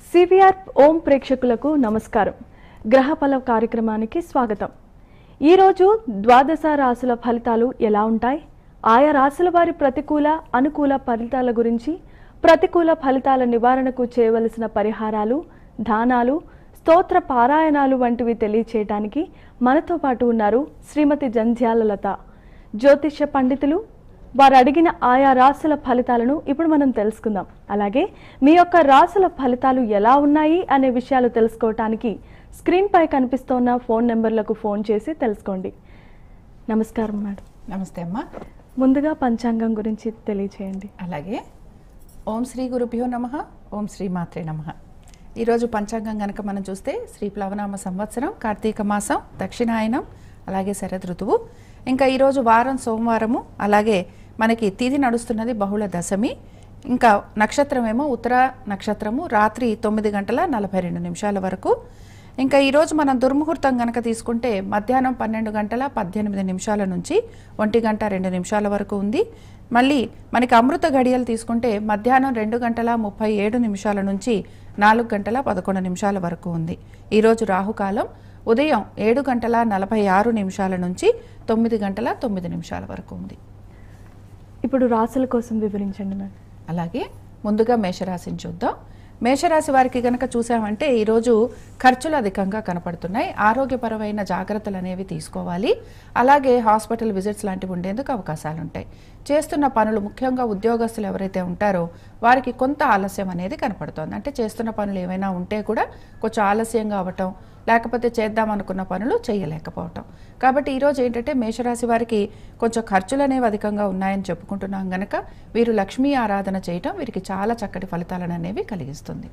CVR ఓం ప్రేక్షకులకు నమస్కారం గ్రహఫల కార్యక్రమానికి స్వాగతం ఈరోజు ద్వాదశ రాశుల ఫలితాలు ఎలా ఉంటాయి ఆయా రాశుల వారి ప్రతికూల అనుకూల ఫలితాల గురించి ప్రతికూల ఫలితాల నివారణకు చేయవలసిన పరిహారాలు దానాలు స్తోత్ర పారాయణాలు వంటివి తెలియచేయడానికి మనతో పాటు ఉన్నారు శ్రీమతి జంధ్యాల లత జ్యోతిష్య పండితులు వారు అడిగిన ఆయా రాసుల ఫలితాలను ఇప్పుడు మనం తెలుసుకుందాం అలాగే మీ యొక్క రాసుల ఫలితాలు ఎలా ఉన్నాయి అనే విషయాలు తెలుసుకోవటానికి స్క్రీన్ పై కనిపిస్తున్న ఫోన్ నెంబర్లకు ఫోన్ చేసి తెలుసుకోండి నమస్కారం మేడం నమస్తే అమ్మా ముందుగా పంచాంగం గురించి తెలియచేయండి అలాగే ఓం శ్రీ గురుభ్యో నమ ఓం శ్రీ మాత్రే నమ ఈరోజు పంచాంగం కనుక మనం చూస్తే శ్రీ ప్లవనామ సంవత్సరం కార్తీక మాసం దక్షిణాయనం అలాగే శరద్ ఋతువు ఇంకా ఈరోజు వారం సోమవారము అలాగే మనకి తిథి నడుస్తున్నది బహుళ దశమి ఇంకా నక్షత్రం ఏమో ఉత్తర నక్షత్రము రాత్రి తొమ్మిది గంటల నలభై రెండు నిమిషాల వరకు ఇంకా ఈరోజు మనం దుర్ముహూర్తం కనుక తీసుకుంటే మధ్యాహ్నం పన్నెండు గంటల పద్దెనిమిది నిమిషాల నుంచి ఒంటి గంట రెండు నిమిషాల వరకు ఉంది మళ్ళీ మనకి అమృత గడియలు తీసుకుంటే మధ్యాహ్నం రెండు గంటల ముప్పై ఏడు నిమిషాల నుంచి నాలుగు గంటల పదకొండు నిమిషాల వరకు ఉంది ఈరోజు రాహుకాలం ఉదయం ఏడు గంటల నలభై ఆరు నిమిషాల నుంచి తొమ్మిది గంటల తొమ్మిది నిమిషాల వరకు ఉంది ఇప్పుడు రాసుల కోసం వివరించండి మేడం అలాగే ముందుగా మేషరాశిని చూద్దాం మేషరాశి వారికి కనుక చూసామంటే ఈరోజు ఖర్చులు అధికంగా కనపడుతున్నాయి ఆరోగ్యపరమైన జాగ్రత్తలు అనేవి తీసుకోవాలి అలాగే హాస్పిటల్ విజిట్స్ లాంటివి ఉండేందుకు అవకాశాలు ఉంటాయి చేస్తున్న పనులు ముఖ్యంగా ఉద్యోగస్తులు ఎవరైతే ఉంటారో వారికి కొంత ఆలస్యం అనేది కనపడుతోంది అంటే చేస్తున్న పనులు ఏమైనా ఉంటే కూడా కొంచెం ఆలస్యంగా అవ్వటం లేకపోతే చేద్దాం అనుకున్న పనులు చేయలేకపోవటం కాబట్టి ఈరోజు ఏంటంటే మేషరాశి వారికి కొంచెం ఖర్చులు అనేవి అధికంగా ఉన్నాయని చెప్పుకుంటున్నాం గనక వీరు లక్ష్మీ ఆరాధన చేయటం వీరికి చాలా చక్కటి ఫలితాలను అనేవి కలిగిస్తుంది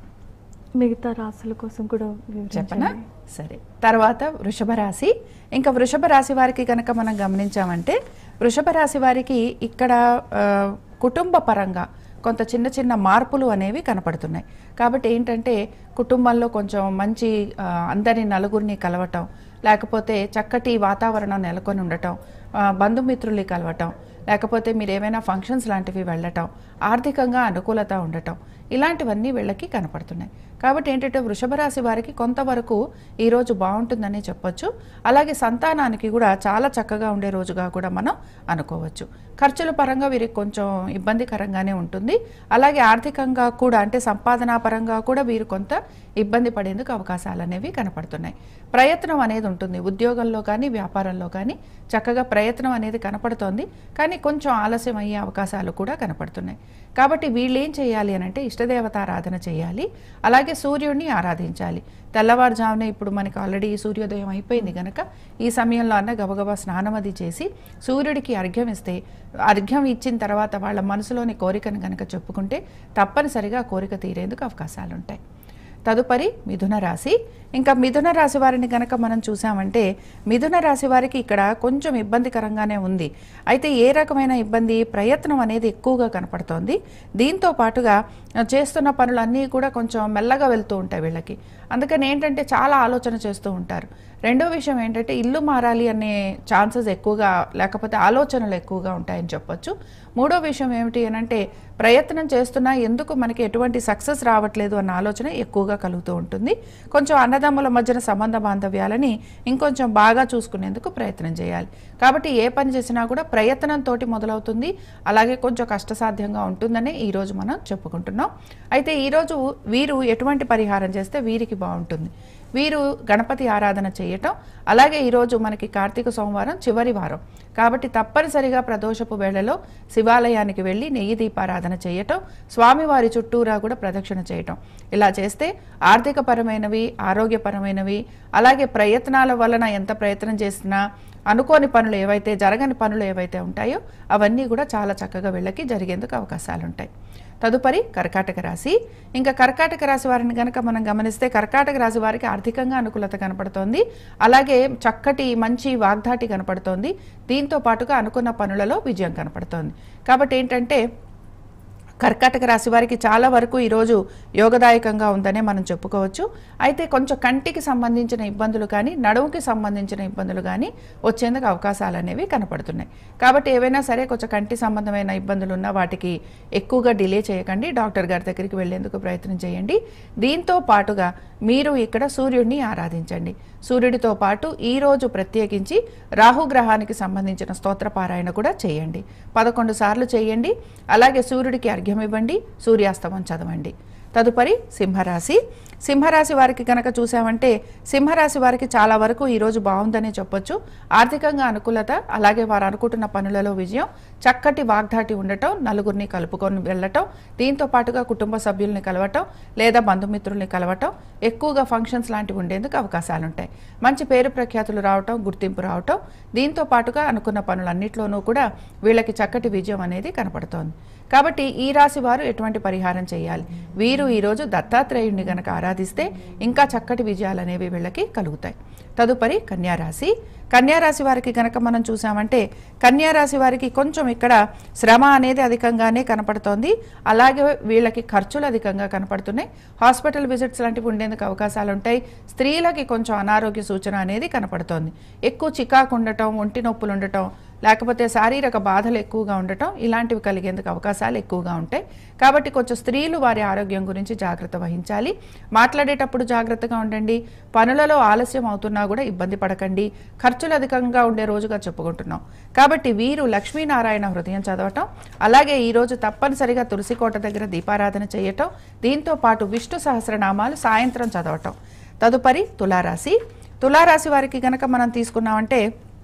మిగతా రాసుల కోసం కూడా చెప్పనా వివరించండి సరే తర్వాత వృషభ రాశి ఇంకా వృషభ రాశి వారికి కనుక మనం గమనించామంటే వృషభ రాశి వారికి ఇక్కడ ఆ, కుటుంబ పరంగా కొంత చిన్న చిన్న మార్పులు అనేవి కనపడుతున్నాయి కాబట్టి ఏంటంటే కుటుంబంలో కొంచెం మంచి ఆ, అందరి నలుగురిని కలవటం లేకపోతే చక్కటి వాతావరణం నెలకొని ఉండటం ఆ, బంధుమిత్రుల్ని కలవటం లేకపోతే మీరు ఏమైనా ఫంక్షన్స్ లాంటివి వెళ్ళటం ఆర్థికంగా అనుకూలత ఉండటం ఇలాంటివన్నీ వీళ్ళకి కనపడుతున్నాయి కాబట్టి ఏంటంటే వృషభ రాశి వారికి కొంతవరకు ఈరోజు బాగుంటుందని చెప్పొచ్చు అలాగే సంతానానికి కూడా చాలా చక్కగా ఉండే రోజుగా కూడా మనం అనుకోవచ్చు ఖర్చుల పరంగా వీరికి కొంచెం ఇబ్బందికరంగానే ఉంటుంది అలాగే ఆర్థికంగా కూడా అంటే సంపాదనా పరంగా కూడా వీరు కొంత ఇబ్బంది పడేందుకు అవకాశాలు అనేవి కనపడుతున్నాయి ప్రయత్నం అనేది ఉంటుంది ఉద్యోగంలో కానీ వ్యాపారంలో కానీ చక్కగా ప్రయత్నం అనేది కనపడుతోంది కానీ కొంచెం ఆలస్యం అయ్యే అవకాశాలు కూడా కనపడుతున్నాయి కాబట్టి వీళ్ళు ఏం చేయాలి అని అంటే ఇష్టదేవత ఆరాధన చేయాలి అలాగే సూర్యుడిని ఆరాధించాలి తెల్లవారుజామునే ఇప్పుడు మనకి ఆల్రెడీ సూర్యోదయం అయిపోయింది గనక ఈ సమయంలో అన్న గబగబా స్నానం అది చేసి సూర్యుడికి అర్ఘ్యం ఇస్తే అర్ఘ్యం ఇచ్చిన తర్వాత వాళ్ళ మనసులోని కోరికను గనక చెప్పుకుంటే తప్పనిసరిగా ఆ కోరిక తీరేందుకు అవకాశాలు ఉంటాయి తదుపరి మిథున రాశి ఇంకా మిథున రాశి వారిని కనుక మనం చూసామంటే మిథున రాశి వారికి ఇక్కడ కొంచెం ఇబ్బందికరంగానే ఉంది అయితే ఏ రకమైన ఇబ్బంది ప్రయత్నం అనేది ఎక్కువగా కనపడుతోంది దీంతో పాటుగా ఆ, చేస్తున్న పనులన్నీ కూడా కొంచెం మెల్లగా వెళ్తూ ఉంటాయి వీళ్ళకి అందుకని ఏంటంటే చాలా ఆలోచన చేస్తూ ఉంటారు రెండో విషయం ఏంటంటే ఇల్లు మారాలి అనే ఛాన్సెస్ ఎక్కువగా లేకపోతే ఆలోచనలు ఎక్కువగా ఉంటాయని చెప్పొచ్చు మూడో విషయం ఏమిటి అని అంటే ప్రయత్నం చేస్తున్నా ఎందుకు మనకి ఎటువంటి సక్సెస్ రావట్లేదు అన్న ఆలోచన ఎక్కువగా కలుగుతూ ఉంటుంది కొంచెం అన్నదమ్ముల మధ్యన సంబంధ బాంధవ్యాలని ఇంకొంచెం బాగా చూసుకునేందుకు ప్రయత్నం చేయాలి కాబట్టి ఏ పని చేసినా కూడా ప్రయత్నంతో మొదలవుతుంది అలాగే కొంచెం కష్టసాధ్యంగా ఉంటుందని ఈరోజు మనం చెప్పుకుంటున్నాం అయితే ఈరోజు వీరు ఎటువంటి పరిహారం చేస్తే వీరికి బాగుంటుంది వీరు గణపతి ఆరాధన చేయటం అలాగే ఈరోజు మనకి కార్తీక సోమవారం చివరి వారం కాబట్టి తప్పనిసరిగా ప్రదోషపు వేళలో శివాలయానికి వెళ్ళి నెయ్యి దీపారాధన చేయటం స్వామివారి చుట్టూరా కూడా ప్రదక్షిణ చేయటం ఇలా చేస్తే ఆర్థికపరమైనవి ఆరోగ్యపరమైనవి అలాగే ప్రయత్నాల వలన ఎంత ప్రయత్నం చేసినా అనుకోని పనులు ఏవైతే జరగని పనులు ఏవైతే ఉంటాయో అవన్నీ కూడా చాలా చక్కగా వీళ్ళకి జరిగేందుకు అవకాశాలు ఉంటాయి తదుపరి కర్కాటక రాశి ఇంకా కర్కాటక రాశి వారిని కనుక మనం గమనిస్తే కర్కాటక రాశి వారికి ఆర్థికంగా అనుకూలత కనపడుతోంది అలాగే చక్కటి మంచి వాగ్దాటి కనపడుతోంది దీంతో పాటుగా అనుకున్న పనులలో విజయం కనపడుతోంది కాబట్టి ఏంటంటే కర్కాటక రాశి వారికి చాలా వరకు ఈరోజు యోగదాయకంగా ఉందనే మనం చెప్పుకోవచ్చు అయితే కొంచెం కంటికి సంబంధించిన ఇబ్బందులు కానీ నడుముకి సంబంధించిన ఇబ్బందులు కానీ వచ్చేందుకు అవకాశాలు అనేవి కనపడుతున్నాయి కాబట్టి ఏవైనా సరే కొంచెం కంటి సంబంధమైన ఇబ్బందులు ఉన్న వాటికి ఎక్కువగా డిలే చేయకండి డాక్టర్ గారి దగ్గరికి వెళ్ళేందుకు ప్రయత్నం చేయండి దీంతో పాటుగా మీరు ఇక్కడ సూర్యుడిని ఆరాధించండి సూర్యుడితో పాటు ఈ రోజు ప్రత్యేకించి రాహుగ్రహానికి సంబంధించిన స్తోత్ర పారాయణ కూడా చేయండి పదకొండు సార్లు చేయండి అలాగే సూర్యుడికి అర్ఘ్యం ఇవ్వండి సూర్యాస్తమం చదవండి తదుపరి సింహరాశి సింహరాశి వారికి కనుక చూసామంటే సింహరాశి వారికి చాలా వరకు ఈరోజు బాగుందనే చెప్పొచ్చు ఆర్థికంగా అనుకూలత అలాగే వారు అనుకుంటున్న పనులలో విజయం చక్కటి వాగ్దాటి ఉండటం నలుగురిని కలుపుకొని వెళ్ళటం దీంతో పాటుగా కుటుంబ సభ్యుల్ని కలవటం లేదా బంధుమిత్రుల్ని కలవటం ఎక్కువగా ఫంక్షన్స్ లాంటివి ఉండేందుకు అవకాశాలు ఉంటాయి మంచి పేరు ప్రఖ్యాతులు రావటం గుర్తింపు రావటం దీంతో పాటుగా అనుకున్న పనులన్నింటిలోనూ కూడా వీళ్ళకి చక్కటి విజయం అనేది కనపడుతోంది కాబట్టి ఈ రాశి వారు ఎటువంటి పరిహారం చేయాలి వీరు ఈరోజు దత్తాత్రేయుడిని గనక ఆరాధిస్తే ఇంకా చక్కటి విజయాలు అనేవి వీళ్ళకి కలుగుతాయి తదుపరి కన్యారాశి కన్యారాశి వారికి గనక మనం చూసామంటే కన్యారాశి వారికి కొంచెం ఇక్కడ శ్రమ అనేది అధికంగానే కనపడుతోంది అలాగే వీళ్ళకి ఖర్చులు అధికంగా కనపడుతున్నాయి హాస్పిటల్ విజిట్స్ లాంటివి ఉండేందుకు అవకాశాలు ఉంటాయి స్త్రీలకి కొంచెం అనారోగ్య సూచన అనేది కనపడుతోంది ఎక్కువ చికాకు ఉండటం ఒంటి నొప్పులు ఉండటం లేకపోతే శారీరక బాధలు ఎక్కువగా ఉండటం ఇలాంటివి కలిగేందుకు అవకాశాలు ఎక్కువగా ఉంటాయి కాబట్టి కొంచెం స్త్రీలు వారి ఆరోగ్యం గురించి జాగ్రత్త వహించాలి మాట్లాడేటప్పుడు జాగ్రత్తగా ఉండండి పనులలో ఆలస్యం అవుతున్నా కూడా ఇబ్బంది పడకండి ఖర్చులు అధికంగా ఉండే రోజుగా చెప్పుకుంటున్నాం కాబట్టి వీరు లక్ష్మీనారాయణ హృదయం చదవటం అలాగే ఈరోజు తప్పనిసరిగా తులసికోట దగ్గర దీపారాధన చేయటం దీంతో పాటు విష్ణు సహస్రనామాలు సాయంత్రం చదవటం తదుపరి తులారాశి తులారాశి వారికి గనక మనం తీసుకున్నామంటే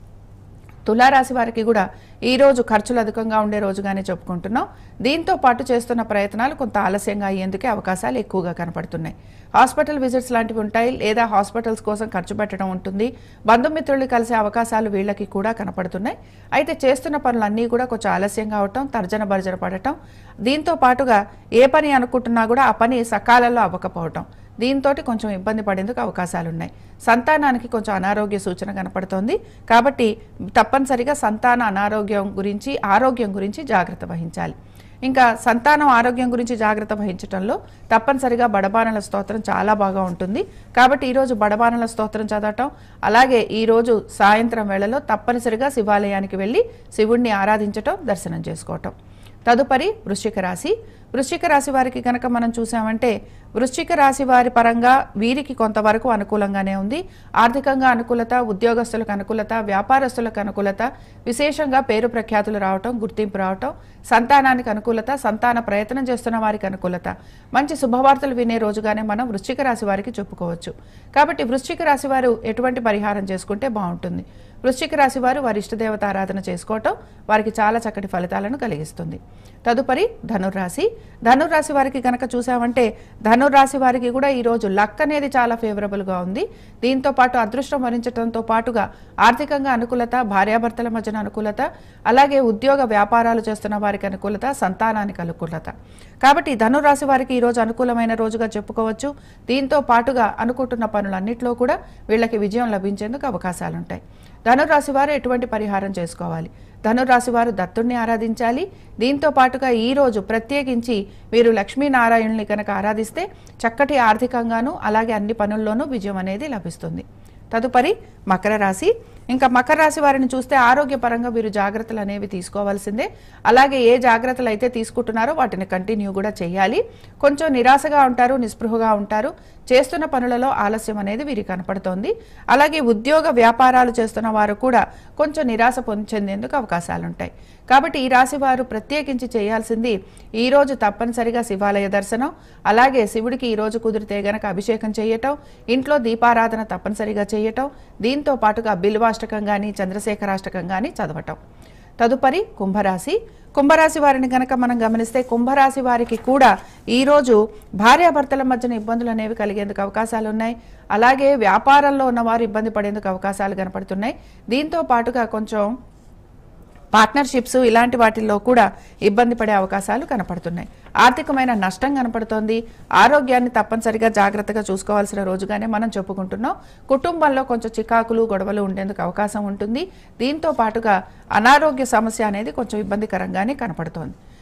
తులారాశి వారికి కూడా ఈ రోజు ఖర్చులు అధికంగా ఉండే రోజుగానే చెప్పుకుంటున్నాం దీంతో పాటు చేస్తున్న ప్రయత్నాలు కొంత ఆలస్యంగా అయ్యేందుకే అవకాశాలు ఎక్కువగా కనపడుతున్నాయి హాస్పిటల్ విజిట్స్ లాంటివి ఉంటాయి లేదా హాస్పిటల్స్ కోసం ఖర్చు పెట్టడం ఉంటుంది బంధుమిత్రులు కలిసే అవకాశాలు వీళ్ళకి కూడా కనపడుతున్నాయి అయితే చేస్తున్న పనులన్నీ కూడా కొంచెం ఆలస్యంగా అవటం తర్జన భర్జన పడటం దీంతో పాటుగా ఏ పని అనుకుంటున్నా కూడా ఆ పని సకాలంలో అవ్వకపోవటం దీంతో కొంచెం ఇబ్బంది పడేందుకు అవకాశాలు ఉన్నాయి సంతానానికి కొంచెం అనారోగ్య సూచన కనపడుతోంది కాబట్టి తప్పనిసరిగా సంతాన అనారోగ్యం గురించి ఆరోగ్యం గురించి జాగ్రత్త వహించాలి ఇంకా సంతానం ఆరోగ్యం గురించి జాగ్రత్త వహించడంలో తప్పనిసరిగా బడబానల స్తోత్రం చాలా బాగా ఉంటుంది కాబట్టి ఈరోజు బడబానల స్తోత్రం చదవటం అలాగే ఈరోజు సాయంత్రం వేళలో తప్పనిసరిగా శివాలయానికి వెళ్ళి శివుణ్ణి ఆరాధించటం దర్శనం చేసుకోవటం తదుపరి వృశ్చిక రాశి వృశ్చిక రాశి వారికి కనుక మనం చూసామంటే వృశ్చిక రాశి వారి పరంగా వీరికి కొంతవరకు అనుకూలంగానే ఉంది ఆర్థికంగా అనుకూలత ఉద్యోగస్తులకు అనుకూలత వ్యాపారస్తులకు అనుకూలత విశేషంగా పేరు ప్రఖ్యాతులు రావటం గుర్తింపు రావటం సంతానానికి అనుకూలత సంతాన ప్రయత్నం చేస్తున్న వారికి అనుకూలత మంచి శుభవార్తలు వినే రోజుగానే మనం వృశ్చిక రాశి వారికి చెప్పుకోవచ్చు కాబట్టి వృశ్చిక రాశి వారు ఎటువంటి పరిహారం చేసుకుంటే బాగుంటుంది వృశ్చిక రాశి వారు వారి ఇష్టదేవత ఆరాధన చేసుకోవటం వారికి చాలా చక్కటి ఫలితాలను కలిగిస్తుంది తదుపరి ధనుర్రాశి ధనుర్రాశి వారికి కనుక చూసామంటే ధనుర్రాశి వారికి కూడా ఈరోజు లక్ అనేది చాలా ఫేవరబుల్గా ఉంది దీంతో పాటు అదృష్టం వరించడంతో పాటుగా ఆర్థికంగా అనుకూలత భార్యాభర్తల మధ్యన అనుకూలత అలాగే ఉద్యోగ వ్యాపారాలు చేస్తున్న వారికి అనుకూలత సంతానానికి అనుకూలత కాబట్టి ధనురాశి వారికి ఈరోజు అనుకూలమైన రోజుగా చెప్పుకోవచ్చు దీంతో పాటుగా అనుకుంటున్న పనులన్నింటిలో కూడా వీళ్ళకి విజయం లభించేందుకు అవకాశాలుంటాయి ధనురాశి వారు ఎటువంటి పరిహారం చేసుకోవాలి ధనురాశి వారు దత్తుణ్ణి ఆరాధించాలి దీంతో పాటుగా ఈ రోజు ప్రత్యేకించి వీరు లక్ష్మీనారాయణుని కనుక ఆరాధిస్తే చక్కటి ఆర్థికంగాను అలాగే అన్ని పనుల్లోనూ విజయం అనేది లభిస్తుంది తదుపరి మకర రాశి ఇంకా మకర రాశి వారిని చూస్తే ఆరోగ్యపరంగా వీరు జాగ్రత్తలు అనేవి తీసుకోవాల్సిందే అలాగే ఏ జాగ్రత్తలు అయితే తీసుకుంటున్నారో వాటిని కంటిన్యూ కూడా చేయాలి కొంచెం నిరాశగా ఉంటారు నిస్పృహగా ఉంటారు చేస్తున్న పనులలో ఆలస్యం అనేది వీరికి కనపడుతోంది అలాగే ఉద్యోగ వ్యాపారాలు చేస్తున్న వారు కూడా కొంచెం నిరాశ పొంది చెందేందుకు అవకాశాలు ఉంటాయి కాబట్టి ఈ రాశి వారు ప్రత్యేకించి చేయాల్సింది ఈ రోజు తప్పనిసరిగా శివాలయ దర్శనం అలాగే శివుడికి ఈ రోజు కుదిరితే గనక అభిషేకం చేయటం ఇంట్లో దీపారాధన తప్పనిసరిగా చేయటం దీంతో పాటుగా బిల్వాష్టకం కానీ చంద్రశేఖరాష్టకం కానీ చదవటం తదుపరి కుంభరాశి కుంభరాశి వారిని గనక మనం గమనిస్తే కుంభరాశి వారికి కూడా ఈరోజు భార్యాభర్తల మధ్యన ఇబ్బందులు అనేవి కలిగేందుకు అవకాశాలు ఉన్నాయి అలాగే వ్యాపారంలో ఉన్నవారు ఇబ్బంది పడేందుకు అవకాశాలు కనపడుతున్నాయి దీంతో పాటుగా కొంచెం పార్ట్నర్షిప్స్ ఇలాంటి వాటిల్లో కూడా ఇబ్బంది పడే అవకాశాలు కనపడుతున్నాయి ఆర్థికమైన నష్టం కనపడుతోంది ఆరోగ్యాన్ని తప్పనిసరిగా జాగ్రత్తగా చూసుకోవాల్సిన రోజుగానే మనం చెప్పుకుంటున్నాం కుటుంబంలో కొంచెం చికాకులు గొడవలు ఉండేందుకు అవకాశం ఉంటుంది దీంతో పాటుగా అనారోగ్య సమస్య అనేది కొంచెం ఇబ్బందికరంగానే కనపడుతోంది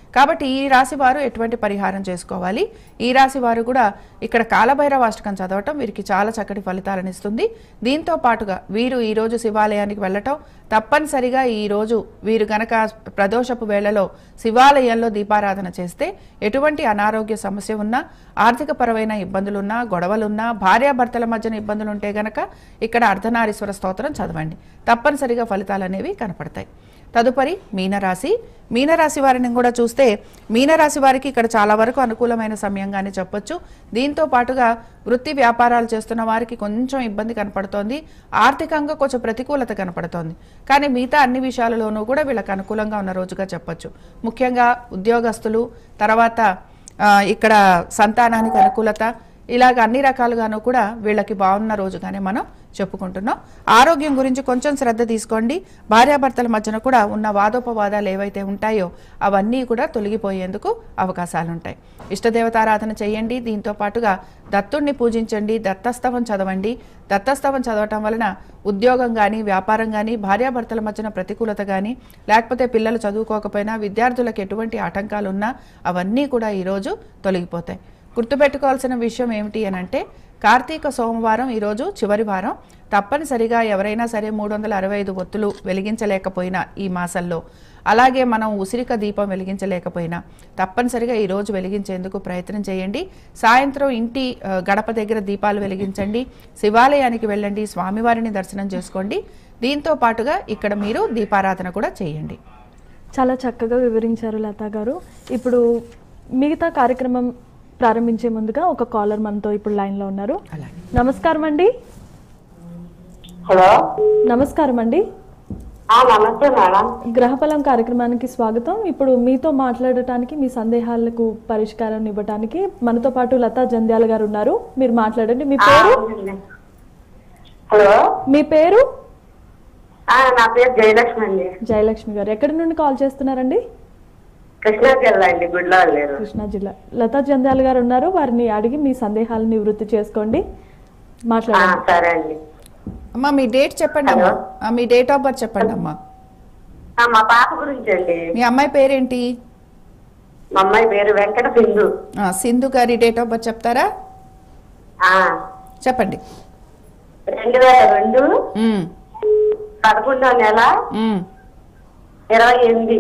కాబట్టి ఈ రాశి వారు ఎటువంటి పరిహారం చేసుకోవాలి ఈ రాశి వారు కూడా ఇక్కడ కాలభైరవ అష్టకం చదవటం వీరికి చాలా చక్కటి ఫలితాలను ఇస్తుంది దీంతో పాటుగా వీరు ఈ రోజు శివాలయానికి వెళ్ళటం తప్పనిసరిగా ఈ రోజు వీరు గనక ప్రదోషపు వేళలో శివాలయంలో దీపారాధన చేస్తే ఎటువంటి అనారోగ్య సమస్య ఉన్నా ఆర్థిక పరమైన ఇబ్బందులున్నా గొడవలున్నా భార్యాభర్తల మధ్యన ఇబ్బందులు ఉంటే గనక ఇక్కడ అర్ధనారీశ్వర స్తోత్రం చదవండి తప్పనిసరిగా ఫలితాలు అనేవి కనపడతాయి తదుపరి మీనరాశి మీనరాశి వారిని కూడా చూస్తే మీనరాశి వారికి ఇక్కడ చాలా వరకు అనుకూలమైన సమయంగానే చెప్పొచ్చు దీంతో పాటుగా వృత్తి వ్యాపారాలు చేస్తున్న వారికి కొంచెం ఇబ్బంది కనపడుతోంది ఆర్థికంగా కొంచెం ప్రతికూలత కనపడుతోంది కానీ మిగతా అన్ని విషయాలలోనూ కూడా వీళ్ళకి అనుకూలంగా ఉన్న రోజుగా చెప్పొచ్చు ముఖ్యంగా ఉద్యోగస్తులు తర్వాత ఆ, ఇక్కడ సంతానానికి అనుకూలత ఇలాగ అన్ని రకాలుగాను కూడా వీళ్ళకి బాగున్న రోజుగానే మనం చెప్పుకుంటున్నాం ఆరోగ్యం గురించి కొంచెం శ్రద్ధ తీసుకోండి భార్యాభర్తల మధ్యన కూడా ఉన్న వాదోపవాదాలు ఏవైతే ఉంటాయో అవన్నీ కూడా తొలగిపోయేందుకు అవకాశాలు ఉంటాయి ఇష్టదేవతారాధన చేయండి దీంతో పాటుగా దత్తుణ్ణి పూజించండి దత్తస్తవం చదవండి దత్తస్తవం చదవటం వలన ఉద్యోగం కానీ వ్యాపారం కానీ భార్యాభర్తల మధ్యన ప్రతికూలత కానీ లేకపోతే పిల్లలు చదువుకోకపోయినా విద్యార్థులకు ఎటువంటి ఆటంకాలు ఉన్నా అవన్నీ కూడా ఈరోజు తొలగిపోతాయి గుర్తుపెట్టుకోవాల్సిన విషయం ఏమిటి అని అంటే కార్తీక సోమవారం ఈరోజు చివరి వారం తప్పనిసరిగా ఎవరైనా సరే మూడు వందల అరవై ఐదు ఒత్తులు వెలిగించలేకపోయినా ఈ మాసంలో అలాగే మనం ఉసిరిక దీపం వెలిగించలేకపోయినా తప్పనిసరిగా ఈ రోజు వెలిగించేందుకు ప్రయత్నం చేయండి సాయంత్రం ఇంటి ఆ, గడప దగ్గర దీపాలు వెలిగించండి శివాలయానికి వెళ్ళండి స్వామివారిని దర్శనం చేసుకోండి దీంతో పాటుగా ఇక్కడ మీరు దీపారాధన కూడా చేయండి చాలా చక్కగా వివరించారు లతా గారు ఇప్పుడు మిగతా కార్యక్రమం ప్రారంభించే ముందుగా ఒక కాలర్ మనతో ఇప్పుడు లైన్లో ఉన్నారు అలాగే నమస్కారం అండి హలో నమస్కారం అండి ఆ, నమస్తే మేడం గ్రహఫలం కార్యక్రమానికి స్వాగతం ఇప్పుడు మీతో మాట్లాడటానికి మీ సందేహాలకు పరిష్కారం ఇవ్వడానికి మనతో పాటు లతా జంధ్యాల గారు ఉన్నారు మీరు మాట్లాడండి మీ ఆ, పేరు అవునండి. హలో మీ పేరు ఆ, నా పేరు జయలక్ష్మి అండి జయలక్ష్మి గారు ఎక్కడి నుండి కాల్ చేస్తున్నారండి కృష్ణా జిల్లా అండి గుడ్లో లేరు కృష్ణా జిల్లా లతా జంధ్యాల గారు ఉన్నారు వారిని అడిగి మీ సందేహాలను నివృత్తి చేసుకోండి మాట్లాడండి సరే అండి అమ్మా మీ డేట్ చెప్పండి అమ్మా ఆ, మీ డేట్ ఆఫ్ బర్త్ చెప్పండి అమ్మా ఆ, మా పాప గురించి అండి మీ అమ్మాయి పేరేంటి మా అమ్మాయి పేరు వెంకట సింధు ఆ, సింధు గారి డేట్ ఆఫ్ బర్త్ చెప్తారా ఆ, చెప్పండి రెండు వేల రెండు ఉమ్, పదకొండో నెల ఉమ్. ఇరవై ఎనిమిది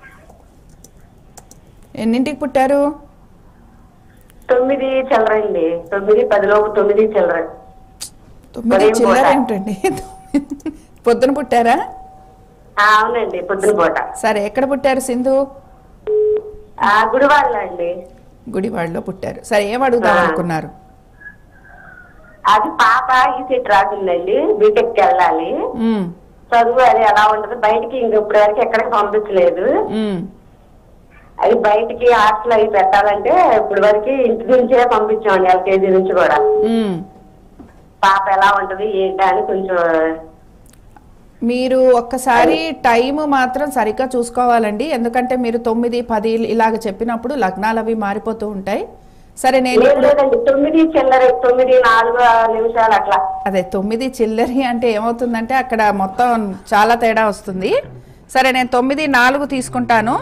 ఎన్నింటికి పుట్టారు తొమ్మిది చిల్లరండి తొమ్మిది పదిలోపు తొమ్మిది చిల్లర తొమ్మిది ఉదయం చిల్లర పూట. ఏంటండి పొద్దున పుట్టారా ఆ, అవునండి పొద్దున పూట సరే ఎక్కడ పుట్టారు సింధు ఆ, గుడివాళ్ళ అండి గుడివాడలో పుట్టారు సరే ఏం అడుగుదాం ఆ. అనుకున్నారు అది పాప ఈ సెట్ రాసిందండి బీటెక్ వెళ్ళాలి ఉమ్, చదువు అది ఎలా ఉంటది బయటికి ఇంక ఇప్పటి వరకు ఎక్కడికి పంపించలేదు ఉమ్, అది బయటికి హాస్టల్ అవి పెట్టాలంటే ఇప్పటి వరకు ఇంటి నుంచే పంపించామండి ఎల్కేజీ నుంచి కూడా ఉమ్. పాప ఎలా ఉంటది ఏంటి అని కొంచెం మీరు ఒక్కసారి టైం మాత్రం సరిగ్గా చూసుకోవాలండి ఎందుకంటే మీరు తొమ్మిది పది ఇలాగ చెప్పినప్పుడు లగ్నాలు అవి మారిపోతూ ఉంటాయి సరే నేను లేదు ఇప్పుడు లేదండి తొమ్మిది చిల్లర తొమ్మిది నాలుగు నిమిషాలు అట్లా అదే తొమ్మిది చిల్లరి అంటే ఏమవుతుందంటే అక్కడ మొత్తం చాలా తేడా వస్తుంది సరే నేను తొమ్మిది నాలుగు తీసుకుంటాను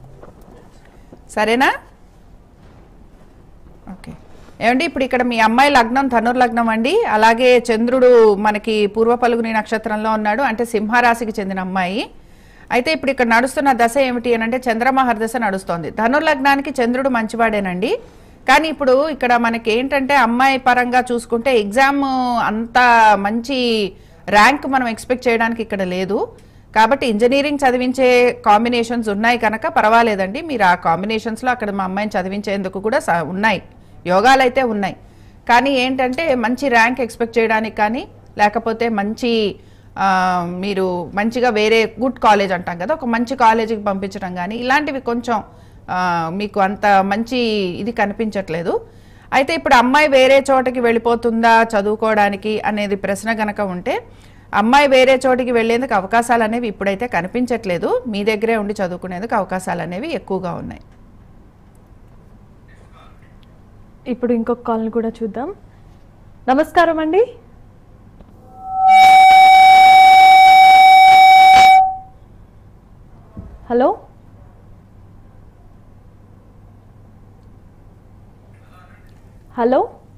సరేనా ఓకే ఏమండి ఇప్పుడు ఇక్కడ మీ అమ్మాయి లగ్నం ధనుర్లగ్నం అండి అలాగే చంద్రుడు మనకి పూర్వ పలుగుని నక్షత్రంలో ఉన్నాడు అంటే సింహరాశికి చెందిన అమ్మాయి అయితే ఇప్పుడు ఇక్కడ నడుస్తున్న దశ ఏమిటి అని అంటే చంద్రమహర్ దశ నడుస్తోంది ధనుర్లగ్నానికి చంద్రుడు మంచివాడేనండి కానీ ఇప్పుడు ఇక్కడ మనకి ఏంటంటే అమ్మాయి పరంగా చూసుకుంటే ఎగ్జామ్ అంత మంచి ర్యాంక్ మనం ఎక్స్పెక్ట్ చేయడానికి ఇక్కడ లేదు కాబట్టి ఇంజనీరింగ్ చదివించే కాంబినేషన్స్ ఉన్నాయి కనుక పర్వాలేదండి మీరు ఆ కాంబినేషన్స్లో అక్కడ మా అమ్మాయిని చదివించేందుకు కూడా స- ఉన్నాయి యోగాలు అయితే ఉన్నాయి కానీ ఏంటంటే మంచి ర్యాంక్ ఎక్స్పెక్ట్ చేయడానికి కానీ లేకపోతే మంచి ఆ, మీరు మంచిగా వేరే గుడ్ కాలేజ్ అంటాం కదా ఒక మంచి కాలేజీకి పంపించడం కానీ ఇలాంటివి కొంచెం ఆ, మీకు అంత మంచి ఇది కనిపించట్లేదు అయితే ఇప్పుడు అమ్మాయి వేరే చోటకి వెళ్ళిపోతుందా చదువుకోవడానికి అనేది ప్రశ్న గనక ఉంటే అమ్మాయి వేరే చోటికి వెళ్ళేందుకు అవకాశాలు అనేవి ఇప్పుడైతే కనిపించట్లేదు మీ దగ్గరే ఉండి చదువుకునేందుకు అవకాశాలు అనేవి ఎక్కువగా ఉన్నాయి ఇప్పుడు ఇంకొక కాల్ని కూడా చూద్దాం నమస్కారం అండి హలో హలో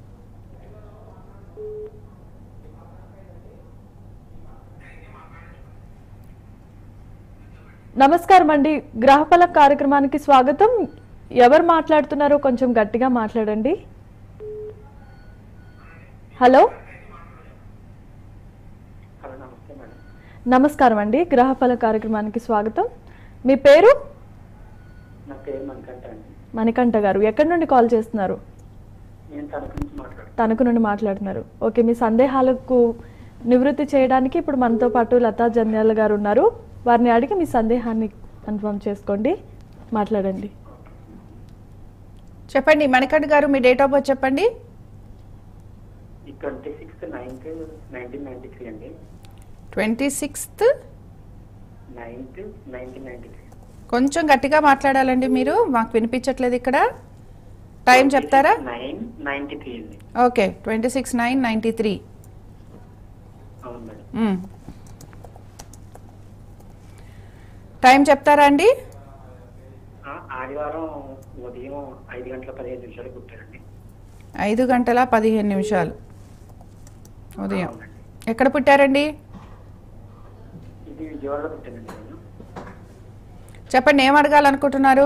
నమస్కారం అండి గ్రహఫల కార్యక్రమానికి స్వాగతం ఎవరు మాట్లాడుతున్నారో కొంచెం గట్టిగా మాట్లాడండి హలో హలో నమస్తే మేడం నమస్కారం అండి గ్రహఫల కార్యక్రమానికి స్వాగతం మీ పేరు నా పేరు మణికంఠ అండి మణికంఠ గారు ఎక్కడి నుండి కాల్ చేస్తున్నారు నేను తనకు నుంచి మాట్లాడుతున్నాను తణుకు నుండి మాట్లాడుతున్నారు ఓకే మీ సందేహాలకు నివృత్తి చేయడానికి ఇప్పుడు మనతో పాటు లతా జంధ్యాల గారు ఉన్నారు వారిని అడిగి మీ సందేహాన్ని కన్ఫర్మ్ చేసుకోండి మాట్లాడండి చెప్పండి మణికంఠ గారు మీ డేట్ ఆఫ్ బర్త్ చెప్పండి ఈ twenty sixth ninth nineteen ninety three అండి twenty sixth ninth nineteen ninety three కొంచెం గట్టిగా మాట్లాడాలండి మీరు మాకు వినిపించట్లేదు ఇక్కడ టైం చెప్తారా నైన్ నైన్టీ త్రీ అండి okay twenty six nine ninety three అవును మేడం టైం చెప్తారా అండి ఆ, ఆదివారం ఉదయం ఐదు గంటల పదిహేను నిమిషాలు పుట్టారండి ఐదు గంటల పదిహేను నిమిషాలు ఉదయం అవునండి. ఎక్కడ పుట్టారండి ఇది విజయవాడలో పుట్టానండి నేను చెప్పండి ఏం అడగాలనుకుంటున్నారు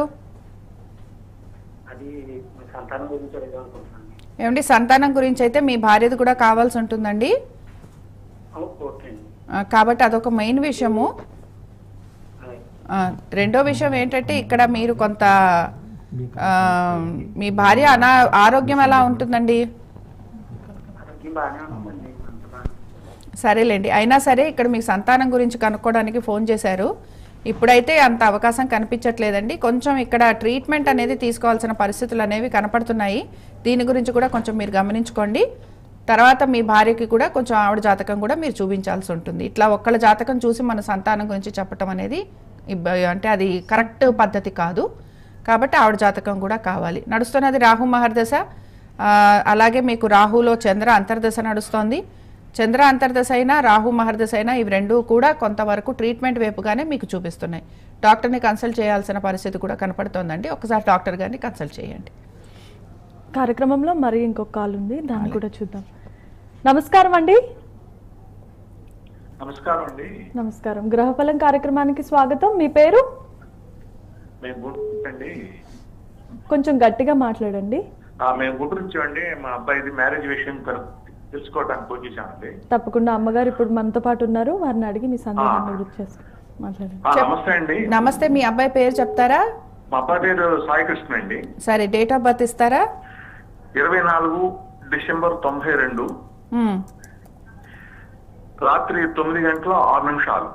అది మీ సంతానం గురించి అడుగుదాం అనుకుంటున్నాను ఏమండి సంతానం గురించి అయితే మీ భార్యది కూడా కావాల్సి ఉంటుందండి ఓ- ఓకే అండి ఆ, కాబట్టి అదొక మెయిన్ విషయము అలాగే. ఆ, రెండో విషయం ఏంటంటే ఇక్కడ మీరు కొంత ఆ, మీ భార్య అనా ఆరోగ్యం ఎలా ఉంటుందండి ఆరోగ్యం బాగానే ఉంటుందండి అంత బాగా సరేలేండి అయినా సరే ఇక్కడ మీ సంతానం గురించి కనుక్కోవడానికి ఫోన్ చేశారు ఇప్పుడైతే అంత అవకాశం కనిపించట్లేదండి కొంచెం ఇక్కడ ట్రీట్మెంట్ అనేది తీసుకోవాల్సిన పరిస్థితులు అనేవి కనపడుతున్నాయి దీని గురించి కూడా కొంచెం మీరు గమనించుకోండి తర్వాత మీ భార్యకి కూడా కొంచెం ఆవిడ జాతకం కూడా మీరు చూపించాల్సి ఉంటుంది ఇట్లా ఒక్కళ్ళ జాతకం చూసి మన సంతానం గురించి చెప్పటం అనేది ఇబ్బ- అంటే అది కరెక్ట్ పద్ధతి కాదు కాబట్టి ఆవిడ జాతకం కూడా కావాలి నడుస్తున్నది రాహు మహర్దశ ఆ, అలాగే మీకు రాహులో చంద్ర అంతర్దశ నడుస్తోంది చంద్ర అంతర్దశ అయినా రాహు మహర్దశ అయినా ఇవి రెండూ కూడా కొంతవరకు ట్రీట్మెంట్ వైపుగానే మీకు చూపిస్తున్నాయి డాక్టర్ని కన్సల్ట్ చేయాల్సిన పరిస్థితి కూడా కనపడుతోందండి ఒకసారి డాక్టర్ గారిని కన్సల్ట్ చేయండి కార్యక్రమంలో మరి ఇంకొక కాల్ ఉంది దాన్ని కూడా చూద్దాం నమస్కారం అండి నమస్కారం అండి నమస్కారం గ్రహఫలం కార్యక్రమానికి స్వాగతం మీ పేరు మేము గుంటూరు అండి కొంచెం గట్టిగా మాట్లాడండి ఆ, మేము గుంటూరు నుంచి అండి మా అబ్బాయిది మ్యారేజ్ విషయం కను- తెలుసుకోవడానికి ఫోన్ చేశామండి తప్పకుండా అమ్మగారు ఇప్పుడు మనతో పాటు ఉన్నారు వారిని అడిగి మీ సందేహాన్ని గుర్తు చేసుకో మాట్లాడండి ఆ, చెప్- నమస్తే అండి నమస్తే మీ అబ్బాయి పేరు చెప్తారా మా అబ్బాయి పేరు సాయి కృష్ణ అండి సరే డేట్ ఆఫ్ బర్త్ ఇస్తారా ఇరవై నాలుగు డిసెంబర్ తొంభై రెండు మ్మ్. రాత్రి తొమ్మిది గంటల ఆరు నిమిషాలు